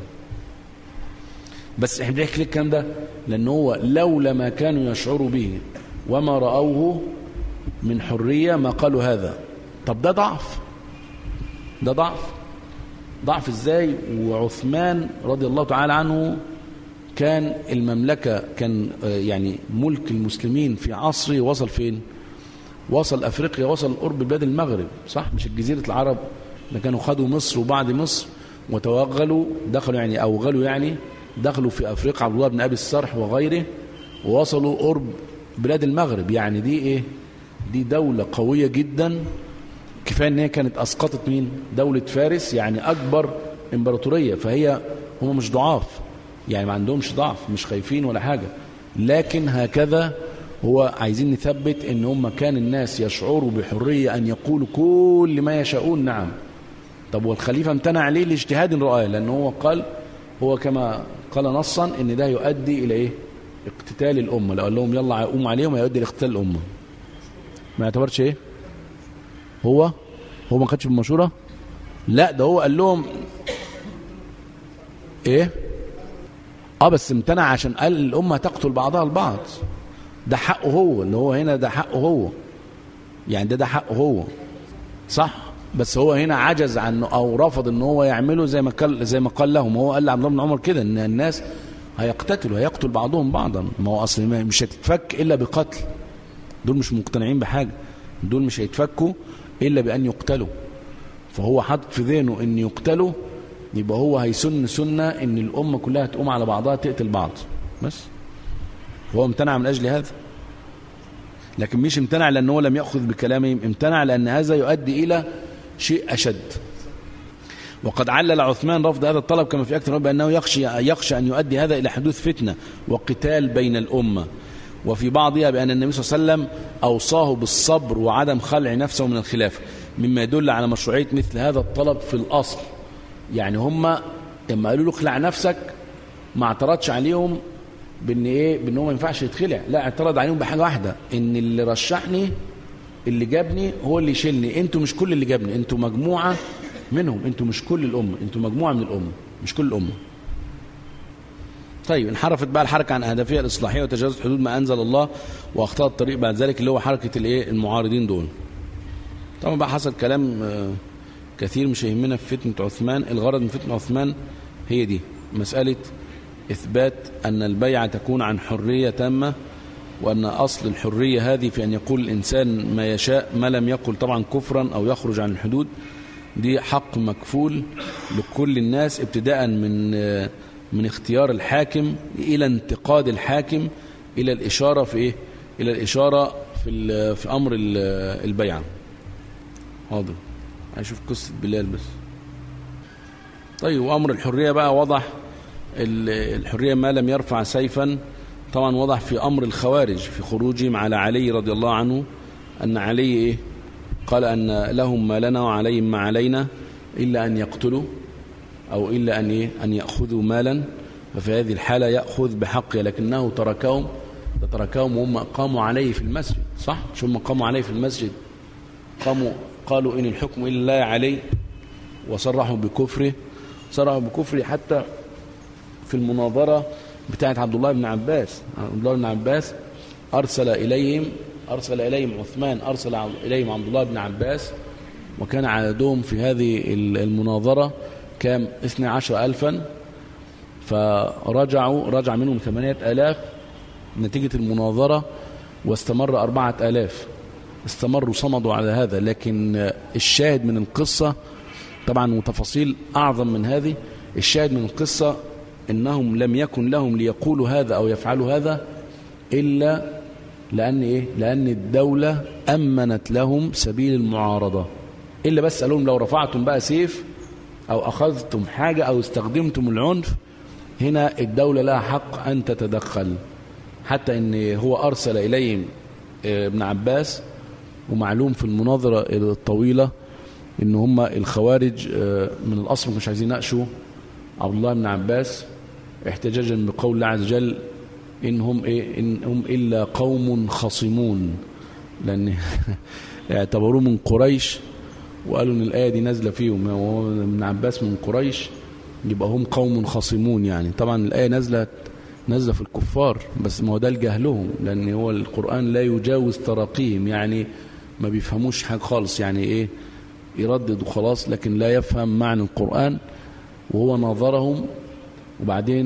بس احنا بنحكي ليه الكلام ده لأن هو لولا ما كانوا يشعروا به وما رأوه من حرية ما قالوا هذا طب ده ضعف ده ضعف ضعف ازاي وعثمان رضي الله تعالى عنه كان المملكة كان يعني ملك المسلمين في عصره وصل فين وصل أفريقيا وصل قرب بلاد المغرب صح مش الجزيرة العرب ده كانوا خدوا مصر وبعد مصر وتوغلوا دخلوا يعني أوغلوا يعني دخلوا في أفريقيا عبد الله بن أبي السرح وغيره ووصلوا قرب بلاد المغرب يعني دي إيه دي دولة قوية جدا كفاية ان هي كانت اسقطت مين دولة فارس يعني اكبر امبراطورية فهي هم مش ضعاف يعني ما عندهمش ضعف مش خايفين ولا حاجة لكن هكذا هو عايزين نثبت ان هم كان الناس يشعروا بحرية ان يقولوا كل ما يشاءون نعم طب والخليفة امتنع عليه لاجتهاد رآه لان هو قال هو كما قال نصا ان ده يؤدي الى ايه اقتتال الامة لو قال لهم يلا قوموا عليهم هيؤدي لاقتتال الامة ما يعتبرش ايه هو هو ما خدش بالمشوره لا ده هو قال لهم ايه اه بس امتنع عشان قال الامه تقتل بعضها البعض ده حقه هو اللي هو هنا ده حقه هو يعني ده ده حقه هو صح بس هو هنا عجز عنه او رفض ان هو يعمله زي ما قال زي ما قال لهم هو قال لعبد الله بن عمر كده ان الناس هيقتتلوا هيقتل بعضهم بعضا ما هو اصل مش هتتفك الا بقتل دول مش مقتنعين بحاجه دول مش هيتفكوا إلا بأن يقتلوا فهو حاطط في ذهنه أن يقتلوا يبقى هو هيسن سنة أن الأمة كلها تقوم على بعضها تقتل بعض بس هو امتنع من أجل هذا لكن مش امتنع لأن هو لم يأخذ بكلامهم امتنع لأن هذا يؤدي إلى شيء أشد وقد علل عثمان رفض هذا الطلب كما في أكثر بأنه يخشى, يخشى أن يؤدي هذا إلى حدوث فتنة وقتال بين الأمة وفي بعضها بأن النبي صلى الله عليه وسلم أوصاه بالصبر وعدم خلع نفسه من الخلافة مما يدل على مشروعية مثل هذا الطلب في الأصل يعني هم لما قالوا له اخلع نفسك ما اعترضش عليهم بان ايه بان هو ما ينفعش يتخلع لا اعترض عليهم بحاجه واحده ان اللي رشحني اللي جابني هو اللي يشيلني انتوا مش كل اللي جابني انتوا مجموعه منهم انتوا مش كل الامه انتوا مجموعه من الامه مش كل الامه طيب انحرفت بقى الحركة عن أهدافها الإصلاحية وتجاوز حدود ما أنزل الله وأخطاء الطريق بعد ذلك اللي هو حركة الإيه المعارضين دول طبعا بقى حصل كلام كثير مش يهمنا في فتنة عثمان الغرض من فتنة عثمان هي دي مسألة إثبات أن البيعة تكون عن حرية تامة وأن أصل الحرية هذه في أن يقول الإنسان ما يشاء ما لم يقل طبعا كفرا أو يخرج عن الحدود دي حق مكفول لكل الناس ابتداء من من اختيار الحاكم إلى انتقاد الحاكم إلى الإشارة في إيه؟ إلى الإشارة في في أمر البيعة حاضر هشوف قصة بلال بس طيب وأمر الحرية بقى وضح الحرية ما لم يرفع سيفا طبعا وضح في أمر الخوارج في خروجهم على علي رضي الله عنه أن علي إيه؟ قال أن لهم ما لنا وعليهم ما علينا إلا أن يقتلوا أو إلا أن إيه؟ أن يأخذوا مالا ففي هذه الحالة يأخذ بحقه لكنه تركهم تركهم وهم قاموا عليه في المسجد صح شو هم قاموا عليه في المسجد قاموا قالوا إن الحكم إلا الله عليه وصرحوا بكفره صرحوا بكفره حتى في المناظرة بتاعت عبد الله بن عباس عبد الله بن عباس أرسل إليهم أرسل إليهم عثمان أرسل إليهم عبد الله بن عباس وكان عددهم في هذه المناظرة كام اثني عشر ألفا فرجعوا رجع منهم ثمانية ألاف نتيجة المناظرة واستمر أربعة ألاف استمروا صمدوا على هذا لكن الشاهد من القصة طبعا وتفاصيل أعظم من هذه الشاهد من القصة إنهم لم يكن لهم ليقولوا هذا أو يفعلوا هذا إلا لأن إيه؟ لأن الدولة أمنت لهم سبيل المعارضة إلا بس قالوا لهم لو رفعتم بقى سيف أو أخذتم حاجة أو استخدمتم العنف هنا الدولة لها حق أن تتدخل حتى أن هو أرسل إليهم ابن عباس ومعلوم في المناظرة الطويلة ان هم الخوارج من الأصل مش عايزين يناقشوا عبد الله بن عباس احتجاجا بقول الله عز وجل إن هم, إيه إن هم إلا قوم خصمون لأن اعتبروه من قريش وقالوا ان الآية دي نازلة فيهم وهو ابن عباس من قريش يبقى هم قوم خصمون يعني طبعا الآية نازلة نازلة في الكفار بس ما هو ده لجهلهم لأن هو القرآن لا يجاوز تراقيهم يعني ما بيفهموش حاجة خالص يعني إيه يردد وخلاص لكن لا يفهم معنى القرآن وهو ناظرهم وبعدين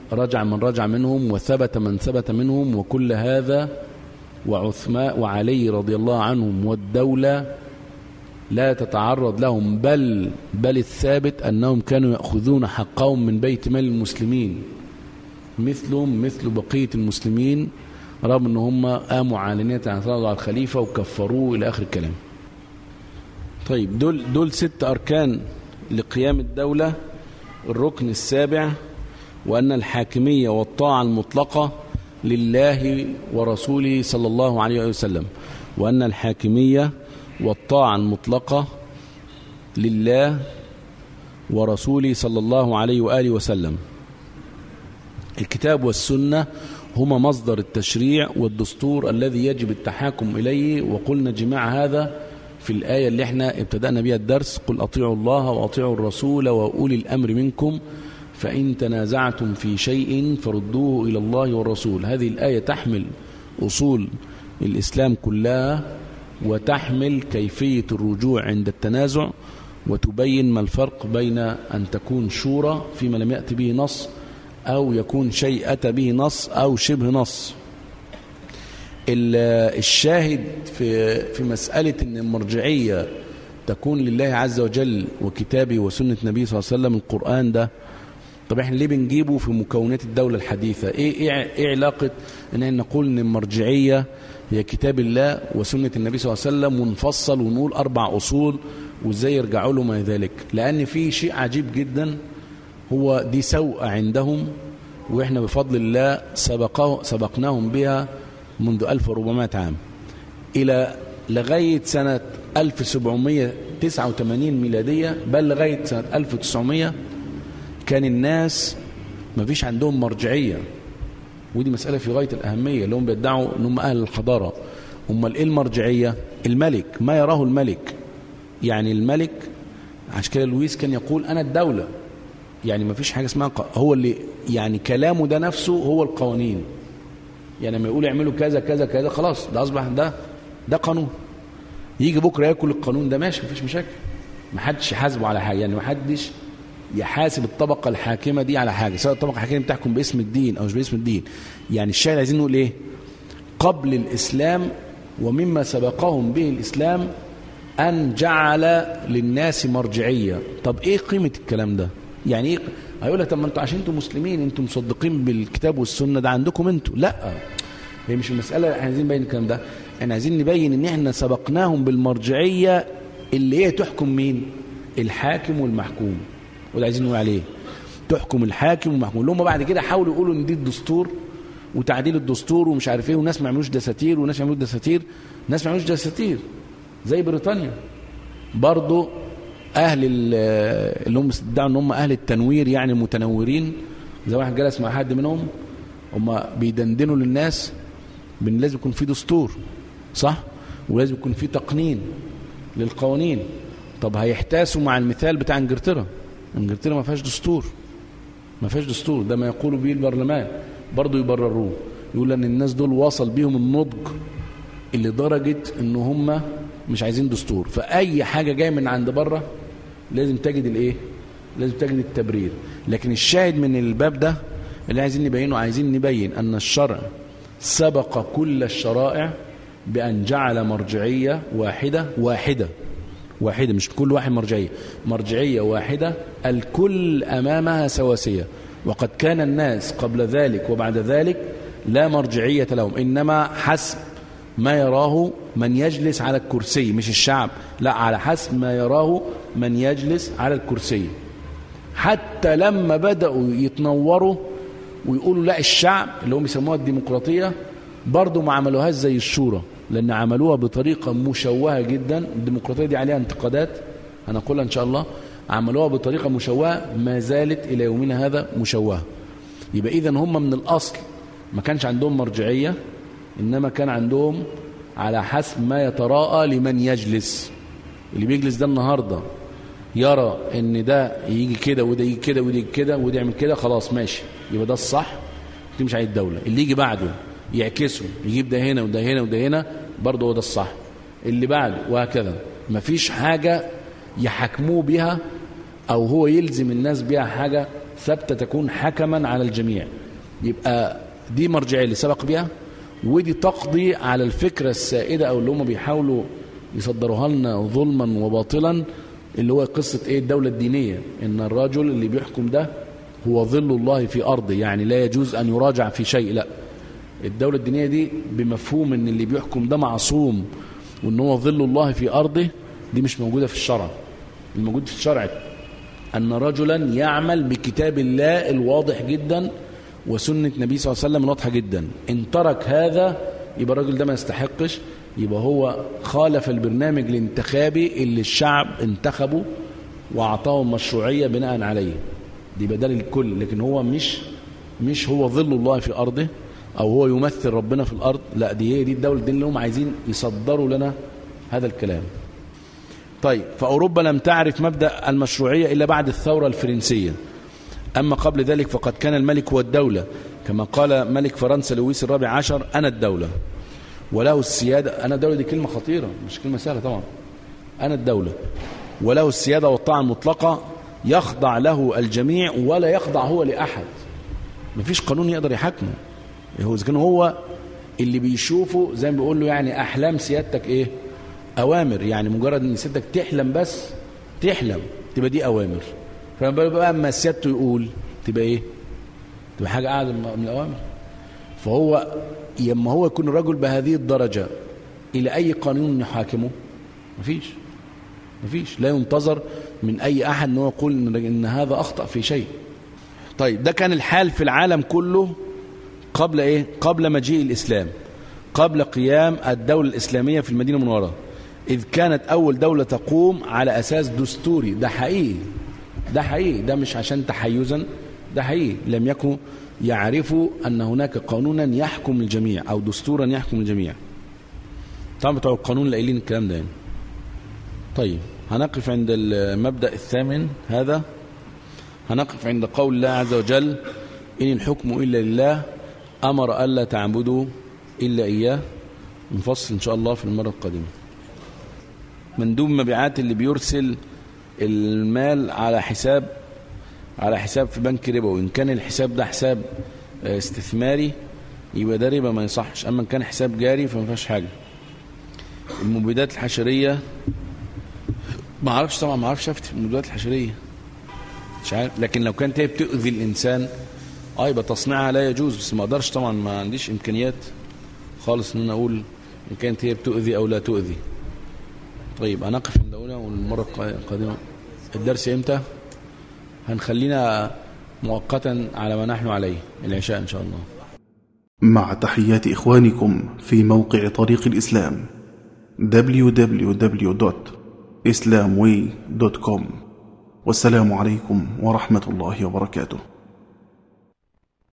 رجع من رجع منهم وثبت من ثبت منهم وكل هذا وعثمان وعلي رضي الله عنهم والدولة لا تتعرض لهم بل بل الثابت أنهم كانوا يأخذون حقهم من بيت مال المسلمين مثلهم مثل بقية المسلمين رغم أن هم قاموا علانية اعتراضوا على الخليفة وكفروه إلى آخر الكلام طيب دول, دول ست أركان لقيام الدولة الركن السابع وأن الحاكمية والطاعة المطلقة لله ورسوله صلى الله عليه وسلم وأن الحاكمية والطاعة المطلقة لله ورسوله صلى الله عليه وآله وسلم الكتاب والسنة هما مصدر التشريع والدستور الذي يجب التحاكم إليه وقلنا جماع هذا في الآية اللي احنا ابتدأنا بها الدرس قل أطيعوا الله وأطيعوا الرسول وأولي الأمر منكم فإن تنازعتم في شيء فردوه إلى الله والرسول هذه الآية تحمل أصول الإسلام كلها وتحمل كيفية الرجوع عند التنازع وتبين ما الفرق بين أن تكون شورى فيما لم يأتي به نص أو يكون شيء أتى به نص أو شبه نص الشاهد في في مسألة أن المرجعية تكون لله عز وجل وكتابه وسنة النبي صلى الله عليه وسلم القرآن ده طب احنا ليه بنجيبه في مكونات الدولة الحديثة ايه, ايه, ايه علاقة ان احنا نقول ان المرجعية هي كتاب الله وسنة النبي صلى الله عليه وسلم ونفصل ونقول اربع اصول وازاي يرجعوا له ما ذلك لان في شيء عجيب جدا هو دي سوء عندهم واحنا بفضل الله سبقه سبقناهم بها منذ 1400 عام الى لغاية سنة 1789 ميلادية بل لغاية سنة 1900 كان الناس ما فيش عندهم مرجعية ودي مسألة في غاية الأهمية اللي هم بيدعوا ان هم أهل الحضارة امال ايه المرجعية الملك ما يراه الملك يعني الملك عشان كده لويس كان يقول أنا الدولة يعني ما فيش حاجة اسمها هو اللي يعني كلامه ده نفسه هو القوانين يعني لما يقول اعملوا كذا كذا كذا خلاص ده أصبح ده ده قانون يجي بكرة ياكل القانون ده ماشي مفيش مشاكل ما حدش يحاسبه على حاجة يعني ما حدش يحاسب الطبقة الحاكمة دي على حاجة سواء الطبقة الحاكمة بتحكم باسم الدين أو مش باسم الدين يعني الشاهد عايزين نقول إيه قبل الإسلام ومما سبقهم به الإسلام أن جعل للناس مرجعية طب إيه قيمة الكلام ده يعني إيه هيقول لك طب ما انتوا عشان انتوا مسلمين انتوا مصدقين بالكتاب والسنة ده عندكم انتوا لا هي مش المسألة احنا عايزين نبين الكلام ده احنا عايزين نبين ان احنا سبقناهم بالمرجعية اللي هي تحكم مين الحاكم والمحكوم وده عايزين نقول عليه تحكم الحاكم والمحكوم اللي هم بعد كده حاولوا يقولوا ان دي الدستور وتعديل الدستور ومش عارف ايه وناس ما يعملوش دساتير وناس يعملوا دساتير ناس ما يعملوش دساتير زي بريطانيا برضو اهل اللي هم ادعوا ان هم اهل التنوير يعني المتنورين زي واحد جلس مع حد منهم هم بيدندنوا للناس بان لازم يكون في دستور صح ولازم يكون في تقنين للقوانين طب هيحتاسوا مع المثال بتاع انجلترا انجلترا ما فيهاش دستور ما فيهاش دستور ده ما يقولوا به البرلمان برضه يبرروه يقول ان الناس دول وصل بيهم النضج اللي درجة ان هم مش عايزين دستور فاي حاجة جاية من عند بره لازم تجد الايه لازم تجد التبرير لكن الشاهد من الباب ده اللي عايزين نبينه عايزين نبين ان الشرع سبق كل الشرائع بأن جعل مرجعية واحدة واحدة واحدة مش كل واحد مرجعية مرجعية واحدة الكل أمامها سواسية وقد كان الناس قبل ذلك وبعد ذلك لا مرجعية لهم إنما حسب ما يراه من يجلس على الكرسي مش الشعب لا على حسب ما يراه من يجلس على الكرسي حتى لما بدأوا يتنوروا ويقولوا لا الشعب اللي هم يسموها الديمقراطية برضو ما عملوهاش زي الشورى لأن عملوها بطريقة مشوهة جدا الديمقراطية دي عليها انتقادات هنقولها إن شاء الله عملوها بطريقة مشوهة ما زالت إلى يومنا هذا مشوهة يبقى إذا هم من الأصل ما كانش عندهم مرجعية إنما كان عندهم على حسب ما يتراءى لمن يجلس اللي بيجلس ده النهاردة يرى ان ده يجي كده وده يجي كده وده يجي كده وده يعمل كده خلاص ماشي يبقى ده الصح تمشي عليه الدولة اللي يجي بعده يعكسه يجيب ده هنا وده هنا وده هنا برضه هو ده الصح اللي بعده وهكذا مفيش حاجة يحكموه بها او هو يلزم الناس بها حاجة ثابتة تكون حكما على الجميع يبقى دي مرجعية اللي سبق بها ودي تقضي على الفكرة السائدة أو اللي هم بيحاولوا يصدروها لنا ظلما وباطلا اللي هو قصة ايه الدولة الدينية ان الرجل اللي بيحكم ده هو ظل الله في أرضه يعني لا يجوز أن يراجع في شيء لا الدولة الدينية دي بمفهوم ان اللي بيحكم ده معصوم وان هو ظل الله في أرضه دي مش موجودة في الشرع الموجود في الشرع أن رجلا يعمل بكتاب الله الواضح جدا وسنة النبي صلى الله عليه وسلم واضحة جدا إن ترك هذا يبقى الراجل ده ما يستحقش يبقى هو خالف البرنامج الانتخابي اللي الشعب انتخبه واعطاه مشروعية بناء عليه دي بدل الكل لكن هو مش مش هو ظل الله في أرضه أو هو يمثل ربنا في الأرض لا دي هي دي الدولة دي اللي هم عايزين يصدروا لنا هذا الكلام طيب فأوروبا لم تعرف مبدأ المشروعية إلا بعد الثورة الفرنسية أما قبل ذلك فقد كان الملك هو الدولة كما قال ملك فرنسا لويس الرابع عشر أنا الدولة وله السيادة أنا الدولة دي كلمة خطيرة مش كلمة سهلة طبعا أنا الدولة وله السيادة والطاعة المطلقة يخضع له الجميع ولا يخضع هو لأحد مفيش قانون يقدر يحاكمه هو إذا كان هو اللي بيشوفه زي ما بيقول له يعني أحلام سيادتك إيه أوامر يعني مجرد إن سيادتك تحلم بس تحلم تبقى دي أوامر فلما بقى أما سيادته يقول تبقى إيه تبقى حاجة أعلى من الأوامر فهو لما هو يكون الرجل بهذه الدرجة إلى أي قانون يحاكمه مفيش مفيش لا ينتظر من أي أحد أنه يقول إن هذا أخطأ في شيء طيب ده كان الحال في العالم كله قبل إيه قبل مجيء الإسلام قبل قيام الدولة الإسلامية في المدينة المنورة إذ كانت أول دولة تقوم على أساس دستوري ده حقيقي ده حقيقي ده مش عشان تحيزا ده حقيقي لم يكن يعرفوا أن هناك قانونا يحكم الجميع أو دستورا يحكم الجميع طبعا بتوع القانون قايلين الكلام ده يعني. طيب هنقف عند المبدأ الثامن هذا هنقف عند قول الله عز وجل إن الحكم إلا لله أمر ألا تعبدوا إلا إياه نفصل إن شاء الله في المرة القادمة مندوب مبيعات اللي بيرسل المال على حساب على حساب في بنك ربوي إن كان الحساب ده حساب استثماري يبقى ده ربا ما يصحش أما إن كان حساب جاري فما فيهاش حاجة المبيدات الحشرية ما اعرفش طبعا ما اعرفش افتي المبيدات الحشرية مش عارف لكن لو كانت هي بتؤذي الإنسان اه يبقى تصنيعها لا يجوز بس ما اقدرش طبعا ما عنديش إمكانيات خالص إن أنا أقول إن كانت هي بتؤذي أو لا تؤذي طيب هنقف عند هنا والمرة القادمة الدرس امتى هنخلينا مؤقتا على ما نحن عليه العشاء إن شاء الله مع تحيات إخوانكم في موقع طريق الإسلام www.islamway.com والسلام عليكم ورحمة الله وبركاته